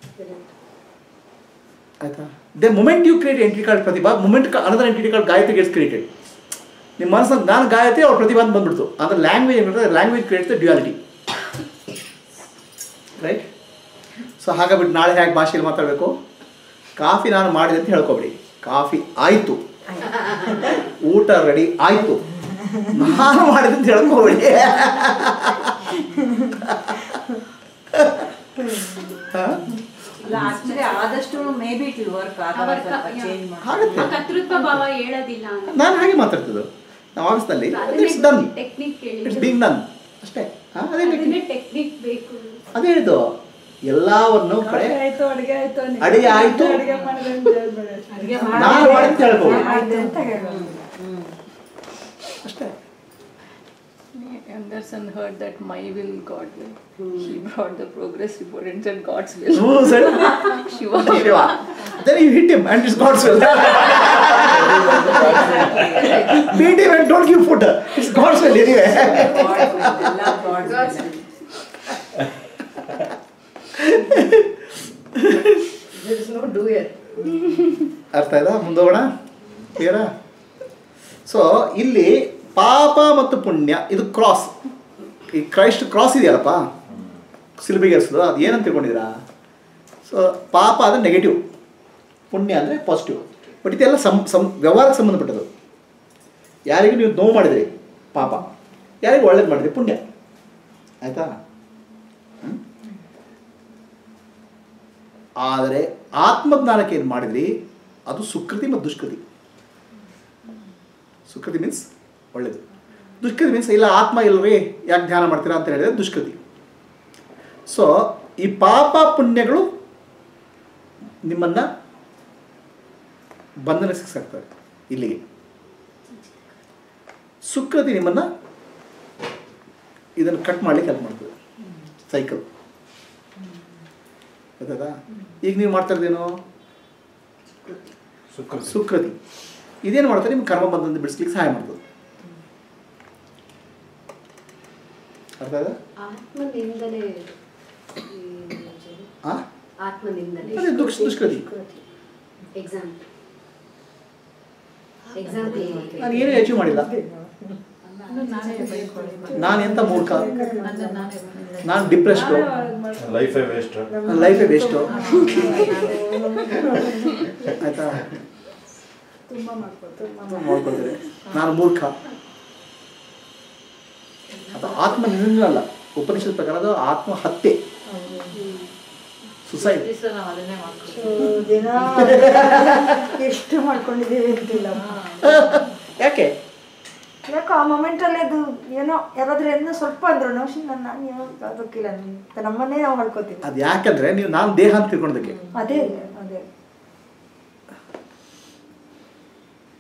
S1: ಆಯ್ತಾ the moment you create entity called Pratibha moment another entity called Gayatri gets created ನಿಮ್ಮ ಮನಸ್ಸಲ್ಲಿ ನಾನು ಗಾಯತ್ರಿ ಅವ್ರ ಪ್ರತಿಭಾ ಅಂತ ಬಂದ್ಬಿಡ್ತು ಅಂದ್ರೆ ಲ್ಯಾಂಗ್ವೇಜ್ ಏನಿರ್ತದೆ language creates the duality right so ಹಾಗಾಗ್ಬಿಟ್ಟು ನಾಳೆ ಹೇಗೆ ಭಾಷೆಯಲ್ಲಿ ಮಾತಾಡಬೇಕು ಕಾಫಿ ನಾನು ಮಾಡಿದೆ ಅಂತ ಹೇಳ್ಕೊಬಿಡಿ ಕಾಫಿ ಆಯಿತು ಊಟ ರೆಡಿ ಆಯಿತು ನಾನು ಮಾಡಿದೆ ಅಂತ ಹೇಳ್ಕೊಬೇಡಿ
S3: ಅಲ್ಲ ಆಕ್ಚುಲಿ ಆದಷ್ಟು maybe it will work ಆಗ ಸ್ವಲ್ಪ ಚೇಂಜ್ ಮಾಡಿ
S1: ಆಗುತ್ತೆ
S9: ಆ ಕರ್ತೃತ್ವ ಭಾವ ಹೇಳೋದಿಲ್ಲ
S1: ನಾನು ಹಾಗೆ ಮಾತಾಡ್ತಿದ್ದು ನಾವು ಆಫೀಸ್ನಲ್ಲಿ it's done
S9: technique
S1: it's being done ಅಷ್ಟೇ ಹಾ, ಅದೇ
S9: ಅದನ್ನೇ
S1: technique.
S9: ಟೆಕ್ನಿಕ್ ಬೇಕು
S1: ಅದೇ ಹೇಳಿದ್ದು ಎಲ್ಲವನ್ನು ಕಡೆ
S4: ಅಡುಗೆ ಆಯ್ತು ಅಡುಗೆ ಆಯ್ತು ಅನ್ನಿ.
S1: ಅಡುಗೆ ಆಯ್ತು.
S4: ಅಡುಗೆ ಮಾಡಿದೆ ಅಂತ ಹೇಳ್ಬೇಡ ಅಷ್ಟೇ.
S1: ನಾನು ಮಾಡಿದ್ದು ಹೇಳ್ಬೋದು
S3: ಆಯ್ತು ಅಂತ ಹೇಳೋದು
S1: ಅಷ್ಟೇ
S8: Anderson heard that my will, God will. He brought the progress report and said God's will.
S1: Who said?
S8: Shiva.
S1: Shiva. Then you hit him and it's God's will. Beat him and don't give food. It's God's will anyway.
S3: ಎಲ್ಲ God
S6: God's
S3: will.
S6: there is no doer.
S1: ಅರ್ಥ ಆಯ್ತಾ ಮುಂದೋಗೋಣ ಕ್ಲಿಯರಾ so ಇಲ್ಲಿ ಪಾಪ ಮತ್ತು ಪುಣ್ಯ ಇದು cross ಈ ಕ್ರೈಸ್ಟ್ ಕ್ರಾಸ್ ಇದೆಯಲ್ಲಪ್ಪ ಸಿಲ್ಬಿಗೆ ಎರ್ಸೋದು ಅದು ಏನಂತ ತಿಳ್ಕೊಂಡಿದ್ದೀರಾ ಸೊ ಪಾಪ ಅಂದರೆ ನೆಗೆಟಿವ್ ಪುಣ್ಯ ಅಂದರೆ ಪಾಸಿಟಿವ್ ಬಟ್ ಇದೆಲ್ಲ ಸಂ ಸಂ ವ್ಯವಹಾರಕ್ಕೆ ಸಂಬಂಧಪಟ್ಟದ್ದು ಯಾರಿಗೂ ನೀವು ನೋವು ಮಾಡಿದ್ರಿ ಪಾಪ ಯಾರಿಗೂ ಒಳ್ಳೇದು ಮಾಡಿದ್ರಿ ಪುಣ್ಯ ಆಯಿತಾ ಆದರೆ ಆತ್ಮಜ್ಞಾನಕ್ಕೆ ಏನು ಮಾಡಿದ್ರಿ ಅದು ಸುಕೃತಿ ಮತ್ತು ದುಷ್ಕೃತಿ ಸುಕೃತಿ ಮೀನ್ಸ್ ಒಳ್ಳೇದು ದುಷ್ಕೃತಿ ಮೀನ್ಸ್ ಇಲ್ಲ ಆತ್ಮ ಇಲ್ರಿ ಯಾಕೆ ಧ್ಯಾನ ಮಾಡ್ತೀರಾ ಅಂತ ಹೇಳಿದ್ರೆ ದುಷ್ಕೃತಿ ಸೊ ಈ ಪಾಪ ಪುಣ್ಯಗಳು ನಿಮ್ಮನ್ನು ಬಂಧನ ಸಿಕ್ಸಾಕ್ತವೆ ಇಲ್ಲಿಗೆ ಸುಕೃತಿ ನಿಮ್ಮನ್ನು ಇದನ್ನು ಕಟ್ ಮಾಡ್ಲಿಕ್ಕೆ ಹೆಲ್ಪ್ ಮಾಡ್ತದೆ ಸೈಕಲ್ ಗೊತ್ತಾಯ್ತಾ ಈಗ ನೀವು ಮಾಡ್ತಾ ಇರೋದೇನು
S5: ಸುಖ
S1: ಸುಕೃತಿ ಇದೇನು ಮಾಡ್ತಾರೆ ನಿಮ್ಮ ಕರ್ಮ ಬಂಧನ ಬಿಡಿಸ್ಲಿಕ್ಕೆ ಸಹಾಯ ಮಾಡ್ತದೆ ಅರ್ಥ ಆಯ್ತಾ?
S6: ಆತ್ಮನಿಂದಲೇ
S1: ಆ?
S6: ಆತ್ಮನಿಂದಲೇ
S1: ಅದೇ ದುಷ್- ದುಷ್ಕೃತಿ
S6: ಎಕ್ಸಾಂಪಲ್ ಎಕ್ಸಾಂಪಲ್
S1: ನಾನು ಏನೂ ಅಚೀವ್ ಮಾಡಿಲ್ಲ ನಾನು ಎಂತ ಮೂರ್ಖ ನಾನು ಡಿಪ್ರೆಸ್ಡು
S5: ಲೈಫೇ ವೇಸ್ಟ್
S1: ನನ್ನ ಲೈಫೇ ವೇಸ್ಟು ಆಯ್ತಾ
S4: ತುಂಬಾ ಮಾಡ್ಕೊಳ್ತಾರೆ
S1: ನೋಡ್ಕೊಳ್ತಾರೆ ನಾನು ಮೂರ್ಖ ಅದು ಆತ್ಮ ನಿನ್ನಲ್ಲ ಉಪನಿಷತ್ ಪ್ರಕಾರ ಅದು ಆತ್ಮ ಹತ್ಯೆ ಸುಸೈಡ್
S2: ಈ ಸಲ ನಾವು ಅದನ್ನೇ ಮಾಡ್ತೀವಿ
S10: ಸೊ ದಿನ ಎಷ್ಟು ಮಾಡ್ಕೊಂಡಿದ್ದೀವಿ ಅಂತಿಲ್ಲ
S1: ಯಾಕೆ
S10: ಯಾಕೋ ಆ ಮೊಮೆಂಟಲ್ಲಿ ಅದು ಏನೋ ಯಾರಾದ್ರೂ ಏನೋ ಸ್ವಲ್ಪ ಅಂದ್ರು ನೋಶಿ ನನ್ನ ನಾನು ಏನೋ ಅದಕ್ಕಿಲ್ಲ ಅಂತ ನಮ್ಮನ್ನೇ ನಾವು ಮಾಡ್ಕೋತೀವಿ
S1: ಅದು ಯಾಕಂದ್ರೆ ನೀವು ನಾನು ದೇಹ ಅಂತ ತಿಳ್ಕೊಂಡದಕ್ಕೆ
S10: ಅದೇ ಅದೇ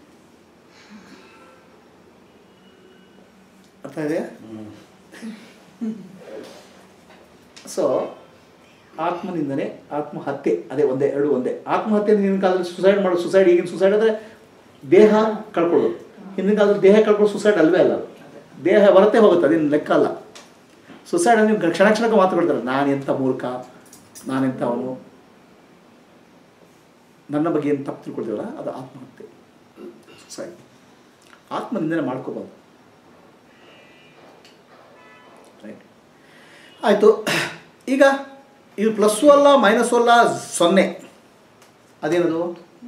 S1: ಅರ್ಥ ಇದೆಯಾ ಸೊ ಆತ್ಮನಿಂದನೇ ಆತ್ಮಹತ್ಯೆ ಅದೇ ಒಂದೇ ಎರಡು ಒಂದೇ ಆತ್ಮಹತ್ಯೆ ಹಿಂದಿನ ಕಾಲದಲ್ಲಿ ಸುಸೈಡ್ ಮಾಡೋದು ಸುಸೈಡ್ ಈಗಿನ ಸುಸೈಡ್ ಅಂದರೆ ದೇಹ ಕಳ್ಕೊಳ್ಳೋದು ಹಿಂದಿನ ಕಾಲದಲ್ಲಿ ದೇಹ ಕಳ್ಕೊಳ್ಳೋದು ಸುಸೈಡ್ ಅಲ್ವೇ ಅಲ್ಲ ಅದು. ದೇಹ ಹೊರತೆ ಹೋಗುತ್ತೆ ಅದೇನು ಲೆಕ್ಕ ಅಲ್ಲ ಸುಸೈಡ್ ನೀವು ಕ್ಷಣ ಕ್ಷಣಕ್ಕೆ ಮಾತುಕೊಳ್ತಾರೆ ನಾನು ಎಂಥ ಮೂರ್ಖ ನಾನೆಂಥವನು ನನ್ನ ಬಗ್ಗೆ ಏನು ತಪ್ಪು ತಿಳ್ಕೊಳ್ತೀವಲ್ಲ ಅದು ಆತ್ಮಹತ್ಯೆ ಸುಸೈಡ್ ಆತ್ಮನಿಂದನೇ ಮಾಡ್ಕೋಬಾರ್ದು ರೈಟ್ ಆಯಿತು ಈಗ ಇದು ಪ್ಲಸ್ಸು ಅಲ್ಲ ಮೈನಸ್ಸು ಅಲ್ಲ ಸೊನ್ನೆ ಅದೇನದು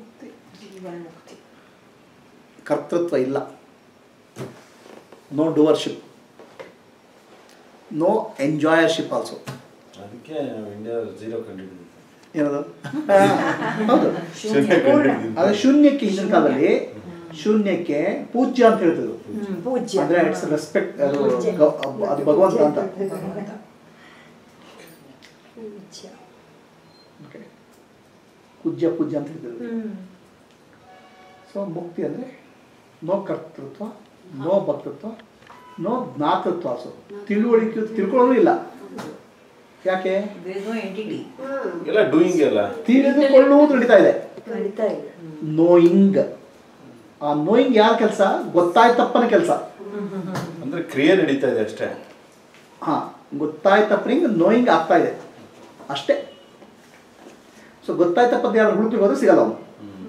S1: ಕರ್ತೃತ್ವ ಇಲ್ಲ no doership no enjoyership also
S5: ಅದಕ್ಕೆ ಇಂಡಿಯಾ ಜೀರೋ ಕಂಡಿಡಿದ್ವಿ
S1: ಏನದು ಹೌದು
S5: ಶೂನ್ಯ ಕಂಡಿಡಿದ್ವಿ
S1: ಅದು ಶೂನ್ಯಕ್ಕೆ ಹಿಂದಿನ ಕಾಲದಲ್ಲಿ ಶೂನ್ಯಕ್ಕೆ ಪೂಜ್ಯ ಅಂತ ಹೇಳ್ತಿದ್ರು
S10: ಪೂಜ್ಯ
S1: ಅಂದ್ರೆ ಇಟ್ಸ್ ರೆಸ್ಪೆಕ್ಟ್ ಅದು ಗ- ಅದು ಭಗವಂತ ಅಂತ
S10: ಪೂಜ್ಯ
S1: Okay. ಪೂಜ್ಯ ಪೂಜ್ಯ ಅಂತ ಹೇಳ್ತಿದ್ರು
S10: ಹ್ಮ್
S1: ಸೊ ಮುಕ್ತಿ ಅಂದರೆ ನೋ ಕರ್ತೃತ್ವ ನೋ ಭಕ್ತೃತ್ವ ನೋ ಜ್ಞಾತೃತ್ವ ಸೊ ತಿಳುವಳಿಕೆ ತಿಳ್ಕೊಳ್ಳೋದು ಇಲ್ಲ ಯಾಕೆ
S3: There is no entity.
S5: ಎಲ್ಲ ಡೂಯಿಂಗ್ ಎಲ್ಲ
S1: ತಿಳಿದುಕೊಳ್ಳುವುದು ನಡೀತಾ ಇದೆ
S10: ನಡೀತಾ ಇದೆ
S1: ನೋಯಿಂಗ್ ಆ ನೋಯಿಂಗ್ ಯಾರ ಕೆಲಸ ಗೊತ್ತಾಯ್ತಪ್ಪನ ಕೆಲಸ
S5: ಅಂದ್ರೆ ಕ್ರಿಯೆ ನಡೀತಾ ಇದೆ ಅಷ್ಟೇ
S1: ಹಾ ಗೊತ್ತಾಯ್ತಪ್ಪನಿಗೆ ನೋಯಿಂಗ್ ಆಗ್ತಾ ಇದೆ ಅಷ್ಟೇ ಸೊ ಗೊತ್ತಾಯ್ತಪ್ಪ ಯಾರು ಹುಡುಕಿ ಹೋದ್ರೆ ಸಿಗಲ್ಲ ಅವನು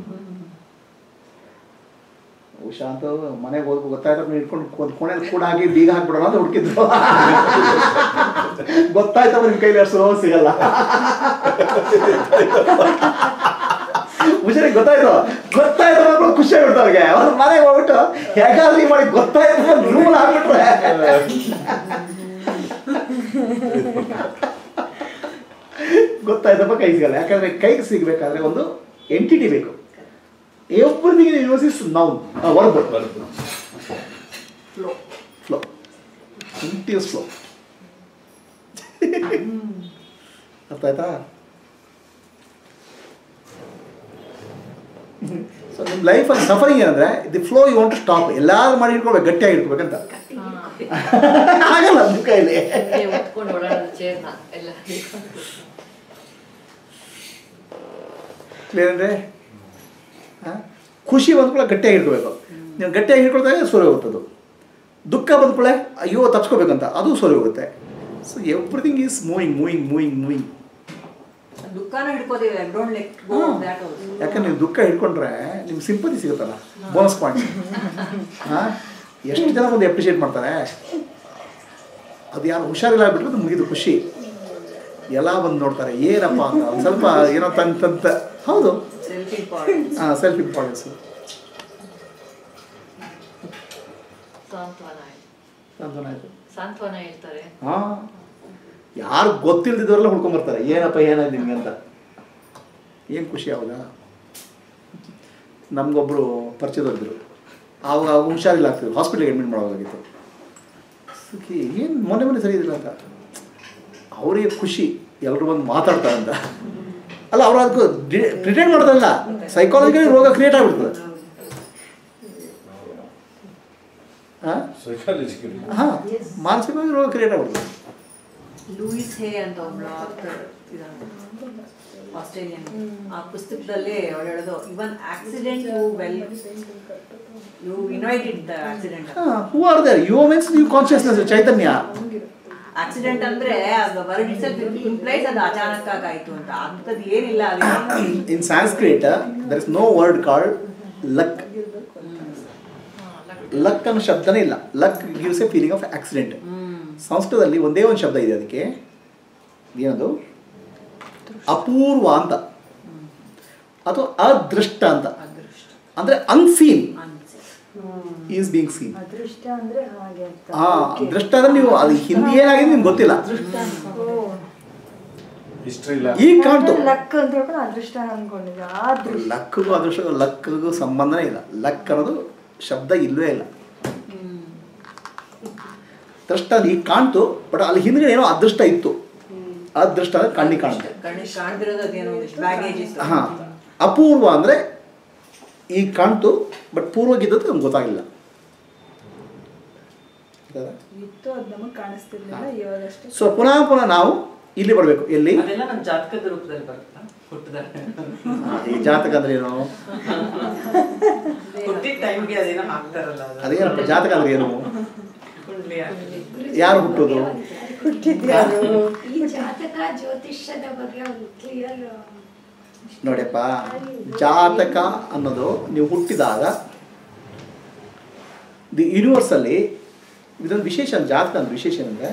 S1: ಉಷಾ ಅಂತ ಮನೆಗೆ ಹೋಗಿ ಗೊತ್ತಾಯ್ತಪ್ಪ ಇಟ್ಕೊಂಡು ಒಂದು ಕೋಣೆಯಲ್ಲಿ ಕೂಡ ಹಾಕಿ ಬೀಗ ಹಾಕ್ಬಿಡೋಣ ಅಂತ ಹುಡುಕಿದ್ರು ಗೊತ್ತಾಯ್ತಪ್ಪ ನಿಮ್ ಕೈಲಿ ಅಷ್ಟು ಸಿಗಲ್ಲ ಉಷಾರಿಗೆ ಗೊತ್ತಾಯ್ತು ಗೊತ್ತಾಯ್ತು ಮಕ್ಕಳು ಖುಷಿ ಆಗ್ಬಿಡ್ತು ಅವ್ರಿಗೆ ಅವ್ರ ಮನೆಗೆ ಹೋಗ್ಬಿಟ್ಟು ಹೇಗಾದ್ರೂ ಮಾಡಿ ಗೊತ್ತಾಯ್ತು ರೂಲ್ ಹಾಕ್ಬಿಟ್ರೆ ಗೊತ್ತಾಯ್ತಪ್ಪ ಕೈ ಸಿಗಲ್ಲ ಯಾಕಂದ್ರೆ ಕೈಗೆ ಸಿಗ್ಬೇಕಾದ್ರೆ ಒಂದು ಎಂಟಿಟಿ ಬೇಕು everything in use is noun verb
S5: ಬರ್ಬೋದು
S3: Flow.
S1: ಫ್ಲೋ ಕಂಟಿನ್ಯೂಸ್ ಫ್ಲೋ ಅರ್ಥ ಆಯ್ತಾ ಸೊ ನಿಮ್ಮ ಲೈಫಲ್ಲಿ ಸಫರಿಂಗ್ ಏನಂದ್ರೆ the flow you want to stop ಎಲ್ಲಾರು ಮಾಡಿ ಇಟ್ಕೊಳ್ಬೇಕು ಗಟ್ಟಿಯಾಗಿ ಇಟ್ಕೊಬೇಕಂತ ಆಗಲ್ಲ ನಿಮ್ಮ ಕೈಲಿ
S2: ಒತ್ಕೊಂಡು ಓಡಾಡೋದು ಚೇರ್ನ ಎಲ್ಲ
S1: ಕ್ಲಿಯರ್ ಅಂದರೆ ಖುಷಿ ಬಂದ್ಕೊಳ್ಳೆ ಗಟ್ಟಿಯಾಗಿ ಇಟ್ಕೋಬೇಕು ನೀವು ಗಟ್ಟಿಯಾಗಿ ಹಿಡ್ಕೊಳ್ತಾರೆ ಸೋರಿ ಹೋಗ್ತದು ದುಃಖ ಬಂದ್ಕೊಳ್ಳೆ ಅಯ್ಯೋ ತಪ್ಸ್ಕೋಬೇಕಂತ ಅದು ಸೋರಿ ಹೋಗುತ್ತೆ so everything is moving moving moving moving
S3: ದುಃಖನ ಹಿಡ್ಕೋತೀವಿ I don't let go of that also
S1: ಯಾಕಂದ್ರೆ ನೀವು ದುಃಖ ಹಿಡ್ಕೊಂಡ್ರೆ ನಿಮ್ಗೆ ಸಿಂಪತಿ ಸಿಗುತ್ತಲ್ಲ ಬೋನಸ್ ಪಾಯಿಂಟ್ ಹಾಂ ಎಷ್ಟು ಜನ ಬಂದು ಅಪ್ರಿಷಿಯೇಟ್ ಮಾಡ್ತಾರೆ ಅದು ಯಾರು ಹುಷಾರಿಲ್ಲ ಬಿಟ್ಟರೆ ಅದು ಮುಗಿದು ಖುಷಿ ಎಲ್ಲ ಬಂದು ನೋಡ್ತಾರೆ ಏನಪ್ಪ ಅಂತ ಒಂದು ಸ್ವಲ್ಪ ಏನೋ ತನ್ ತಂತ ಹೌದು
S3: ಸೆಲ್ಫ್ ಇಂಪಾರ್ಟೆನ್ಸ್
S1: ಹಾಂ ಸೆಲ್ಫ್ ಇಂಪಾರ್ಟೆನ್ಸು
S2: ಸಾಂತ್ವನ ಆಯ್ತು
S1: ಸಾಂತ್ವನ ಆಯಿತು
S2: ಸಾಂತ್ವನ ಹೇಳ್ತಾರೆ
S1: ಹಾಂ ಯಾರು ಗೊತ್ತಿಲ್ದಿದ್ದವರೆಲ್ಲ ಹುಡ್ಕೊಂಬರ್ತಾರೆ ಏನಪ್ಪ ಏನಾಯ್ತು ನಿಮ್ಗೆ ಅಂತ ಏನು ಖುಷಿ ಆವಾಗ ನಮಗೊಬ್ಬರು ಪರಿಚಯದವ್ರಿದ್ರು ಆವಾಗ ಆವಾಗ ಹುಷಾರಿಲ್ಲ ಆಗ್ತಿದ್ರು ಹಾಸ್ಪಿಟ್ಲಿಗೆ ಅಡ್ಮಿಟ್ ಮಾಡೋದಾಗಿತ್ತು ಸುಖಿ ಏನು ಮೊನ್ನೆ ಮೊನ್ನೆ ಸರಿ ಇದಿಲ್ಲ ಅಂತ ಅವರಿಗೆ ಖುಷಿ ಎಲ್ಲರೂ ಬಂದು ಮಾತಾಡ್ತಾರೆ ಅಂತ ಅಲ್ಲ ಅವ್ರು ಅದಕ್ಕೆ ಪ್ರಿಟೆಂಡ್ ಮಾಡ್ತಾರಲ್ಲ ಸೈಕಾಲಜಿಕಲಿ ರೋಗ ಕ್ರಿಯೇಟ್ ಆಗಿಬಿಡ್ತದೆ ಹಾಂ
S5: ಸೈಕಾಲಜಿಕಲ್
S1: ಹಾಂ ಮಾನಸಿಕವಾಗಿ ರೋಗ ಕ್ರಿಯೇಟ್ ಆಗ್ಬಿಡ್ತದೆ
S3: ಲೂಯಿಸ್ ಹೇ ಅಂತ ಒಬ್ಳು ಆಥರ್ ಆಸ್ಟ್ರೇಲಿಯನ್ ಆ ಪುಸ್ತಕದಲ್ಲಿ ಅವಳು ಹೇಳೋದು even accident you well you invited the accident
S1: who are there you means you consciousness ಚೈತನ್ಯ
S3: ಆಕ್ಸಿಡೆಂಟ್ ಅಂದ್ರೆ ಅದು ವರ್ಡ್ ಇಟ್ಸೆಲ್ಫ್ ಇಂಪ್ಲೈಸ್ ಅದು ಅಚಾನಕ್ ಆಗಾಯ್ತು ಅಂತ ಅಂಥದ್ದು ಏನಿಲ್ಲ ಅದು
S1: in Sanskrit there is no word called luck luck ಅನ್ನೋ ಶಬ್ದನೇ ಇಲ್ಲ luck gives a feeling of accident ಸಂಸ್ಕೃತದಲ್ಲಿ ಒಂದೇ ಒಂದು ಶಬ್ದ ಇದೆ ಅದಕ್ಕೆ ಏನದು ಅಪೂರ್ವ ಅಂತ ಅಥವಾ ಅದೃಷ್ಟ ಅಂತ ಅಂದ್ರೆ ಅನ್ಸೀನ್ ಈಸ್ ಬೀಂಗ್ ಸೀನ್
S10: ಅದೃಷ್ಟ ಅಂದ್ರೆ ಹಾಗೆ ಅಂತ
S1: ಹಾ ದೃಷ್ಟ ಅಂದ್ರೆ ನೀವು ಅದು ಹಿಂದಿ ಏನಾಗಿದೆ ನಿಮ್ಗೆ ಗೊತ್ತಿಲ್ಲ
S5: ಹಿಸ್ಟ್ರಿ ಇಲ್ಲ
S1: ಈಗ ಕಾಣ್ತು
S10: ಲಕ್ ಅಂತ ಹೇಳ್ಕೊಂಡು ಅದೃಷ್ಟ ಅನ್ಕೊಂಡಿದ್ದೆ ಆ ದೃಷ್ಟ
S1: ಲಕ್ಗೂ ಅದೃಷ್ಟ ಲಕ್ಗೂ ಸಂಬಂಧನೇ ಇಲ್ಲ ಲಕ್ ಅನ್ನೋದು ಶಬ್ದ ಇಲ್ಲವೇ ಇಲ್ಲ ದೃಷ್ಟ ಅದು ಈಗ ಕಾಣ್ತು ಬಟ್ ಅಲ್ಲಿ ಹಿಂದ್ಗಡೆ ಏನೋ ಅದೃಷ್ಟ ಇತ್ತು ಅದೃಷ್ಟ ಅಂದ್ರೆ ಕಣ್ಣಿಗೆ ಕಾಣುತ್ತೆ
S3: ಕಣ್ಣಿಗೆ ಕಾಣ್ದಿರೋದು ಅದೇನೋ ಒಂದಿಷ್ಟು ಬ್ಯಾಗೇಜ್ ಇತ್ತು
S1: ಹಾ ಅಪೂರ್ವ ಅಂದ್ರೆ ಈಗ ಕಾಣ್ತು ಬಟ್ ಪೂರ್ವಗಿದ್ದದ್ದು ನಮ್ಗೆ ಗೊತ್ತಾಗಿಲ್ಲ ಗೊತ್ತಾಯ್ತಾ?
S4: ಇತ್ತು ಅದು ನಮಗೆ ಕಾಣಿಸ್ತಿರ್ಲಿಲ್ಲ ಇವಾಗಷ್ಟೇ
S1: ಸೊ ಪುನಃ ಪುನಃ ನಾವು ಇಲ್ಲಿ ಬರಬೇಕು ಎಲ್ಲಿ
S7: ಅದೆಲ್ಲ ನಮ್ಮ ಜಾತಕದ ರೂಪದಲ್ಲಿ ಬರುತ್ತಾ ಹುಟ್ಟಿದಾಗ
S1: ಈ ಜಾತಕ ಅಂದ್ರೆ ಏನು
S7: ಹುಟ್ಟಿದ ಟೈಮ್ಗೆ ಅದೇನೋ ಹಾಕ್ತಾರಲ್ಲ ಅದು.
S1: ಅದೇನಪ್ಪ ಜಾತಕ ಅಂದ್ರೆ ಏನು
S7: ಕುಂಡ್ಲಿ ಹಾಕಿ.
S1: ಯಾರು ಹುಟ್ಟೋದು
S6: ಈ ಜಾತಕ ಜ್ಯೋತಿಷ್ಯದ ಬಗ್ಗೆ ಒಂದು ಕ್ಲಿಯರ್
S1: ನೋಡಿಯಪ್ಪ ಜಾತಕ ಅನ್ನೋದು ನೀವು ಹುಟ್ಟಿದಾಗ ದಿ ಯೂನಿವರ್ಸಲ್ಲಿ ಇದೊಂದು ವಿಶೇಷ ಜಾತಕ ಅಂದ್ರೆ ವಿಶೇಷ ಏನಂದರೆ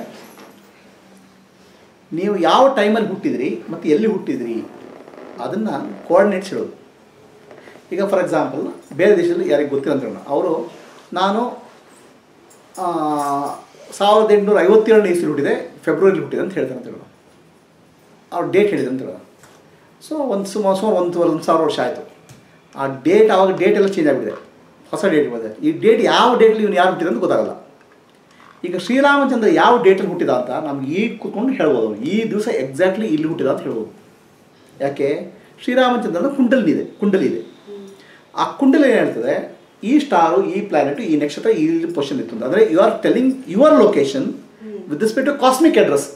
S1: ನೀವು ಯಾವ ಟೈಮಲ್ಲಿ ಹುಟ್ಟಿದ್ರಿ ಮತ್ತು ಎಲ್ಲಿ ಹುಟ್ಟಿದ್ರಿ ಅದನ್ನು ಕೋಆರ್ಡಿನೇಟ್ಸ್ ಹೇಳೋದು ಈಗ ಫಾರ್ ಎಕ್ಸಾಂಪಲ್ ಬೇರೆ ದೇಶದಲ್ಲಿ ಯಾರಿಗೆ ಗೊತ್ತಿಲ್ಲ ಅಂತ ಹೇಳೋಣ ಅವರು ನಾನು ಆ, ಸಾವಿರದ ಎಂಟುನೂರ ಐವತ್ತೇಳನೇ ಇಸ್ವಿ ಹುಟ್ಟಿದೆ ಫೆಬ್ರವರಿ ಹುಟ್ಟಿದೆ ಅಂತ ಹೇಳ್ತಾರೆ ಅಂತ ಹೇಳೋಣ ಅವ್ರು ಡೇಟ್ ಹೇಳಿದೆ ಅಂತ ಹೇಳೋಣ ಸೊ ಒಂದು ಸುಮಾರು ಸುಮಾರು ಒಂದು ಒಂದು ಸಾವಿರ ವರ್ಷ ಆಯಿತು ಆ ಡೇಟ್ ಆವಾಗ ಡೇಟ್ ಎಲ್ಲ ಚೇಂಜ್ ಆಗಿಬಿಟ್ಟಿದೆ ಹೊಸ ಡೇಟ್ ಬಂದಿದೆ ಈ ಡೇಟ್ ಯಾವ ಡೇಟಲ್ಲಿ ಇವನು ಯಾರು ಹುಟ್ಟಿದ ಅಂತ ಗೊತ್ತಾಗಲ್ಲ ಈಗ ಶ್ರೀರಾಮಚಂದ್ರ ಯಾವ ಡೇಟಲ್ಲಿ ಹುಟ್ಟಿದ ಅಂತ ನಮ್ಗೆ ಈಗ ಕೂತ್ಕೊಂಡು ಹೇಳ್ಬೋದು ಅವ್ನು. ಈ ದಿವಸ ಎಕ್ಸಾಕ್ಟ್ಲಿ ಇಲ್ಲಿ ಹುಟ್ಟಿದ ಅಂತ ಹೇಳ್ಬೋದು ಯಾಕೆ ಶ್ರೀರಾಮಚಂದ್ರನ ಕುಂಡಲಿ ಇದೆ ಕುಂಡಲಿ ಇದೆ ಆ ಕುಂಡಲಿ ಏನು ಹೇಳ್ತದೆ ಈ ಸ್ಟಾರು ಈ ಪ್ಲಾನೆಟ್ ಈ ನಕ್ಷತ್ರ ಈ ಪೊಸಿಷನ್ ಇತ್ತು ಅಂತ ಅಂದರೆ you are telling your location with respect to cosmic address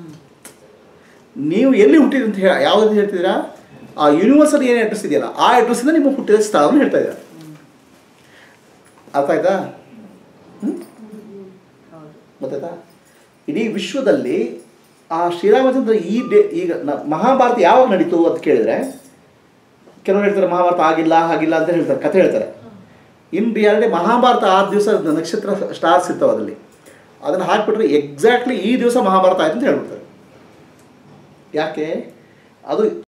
S1: ನೀವು ಎಲ್ಲಿ ಹುಟ್ಟಿದ ಅಂತ ಹೇಳಿ ಯಾವ್ದು ಹೇಳ್ತಿದ್ದೀರಾ ಆ ಯೂನಿವರ್ಸಲ್ಲಿ ಏನು ಅಡ್ರೆಸ್ ಇದೆಯಲ್ಲ ಆ ಅಡ್ರೆಸ್ಸಿಂದ ನಿಮ್ಮ ಹುಟ್ಟಿದ ಸ್ಥಳವನ್ನು ಹೇಳ್ತಾ ಇದ್ದಾರೆ ಅರ್ಥ ಆಯ್ತಾ ಹ್ಮ್? ಗೊತ್ತಾಯ್ತಾ ಇಡೀ ವಿಶ್ವದಲ್ಲಿ ಆ ಶ್ರೀರಾಮಚಂದ್ರ ಈ ಡೇ ಈಗ ನ- ಮಹಾಭಾರತ ಯಾವಾಗ ನಡೀತು ಅಂತ ಕೇಳಿದ್ರೆ ಕೆಲವರು ಹೇಳ್ತಾರೆ ಮಹಾಭಾರತ ಆಗಿಲ್ಲ ಆಗಿಲ್ಲ ಅಂತ ಹೇಳ್ತಾರೆ ಕಥೆ ಹೇಳ್ತಾರೆ ಇನ್ ರಿಯಾಲಿಟಿ ಮಹಾಭಾರತ ಆ ದಿವಸ ನಕ್ಷತ್ರ ಸ್ಟಾರ್ಸ್ ಇರ್ತಾವೆ ಅದರಲ್ಲಿ ಅದನ್ನು ಹಾಕ್ಬಿಟ್ರೆ ಎಕ್ಸಾಕ್ಟ್ಲಿ ಈ ದಿವಸ ಮಹಾಭಾರತ ಆಯ್ತು ಅಂತ ಹೇಳ್ಬಿಡ್ತಾರೆ ಯಾಕೆ ಅದು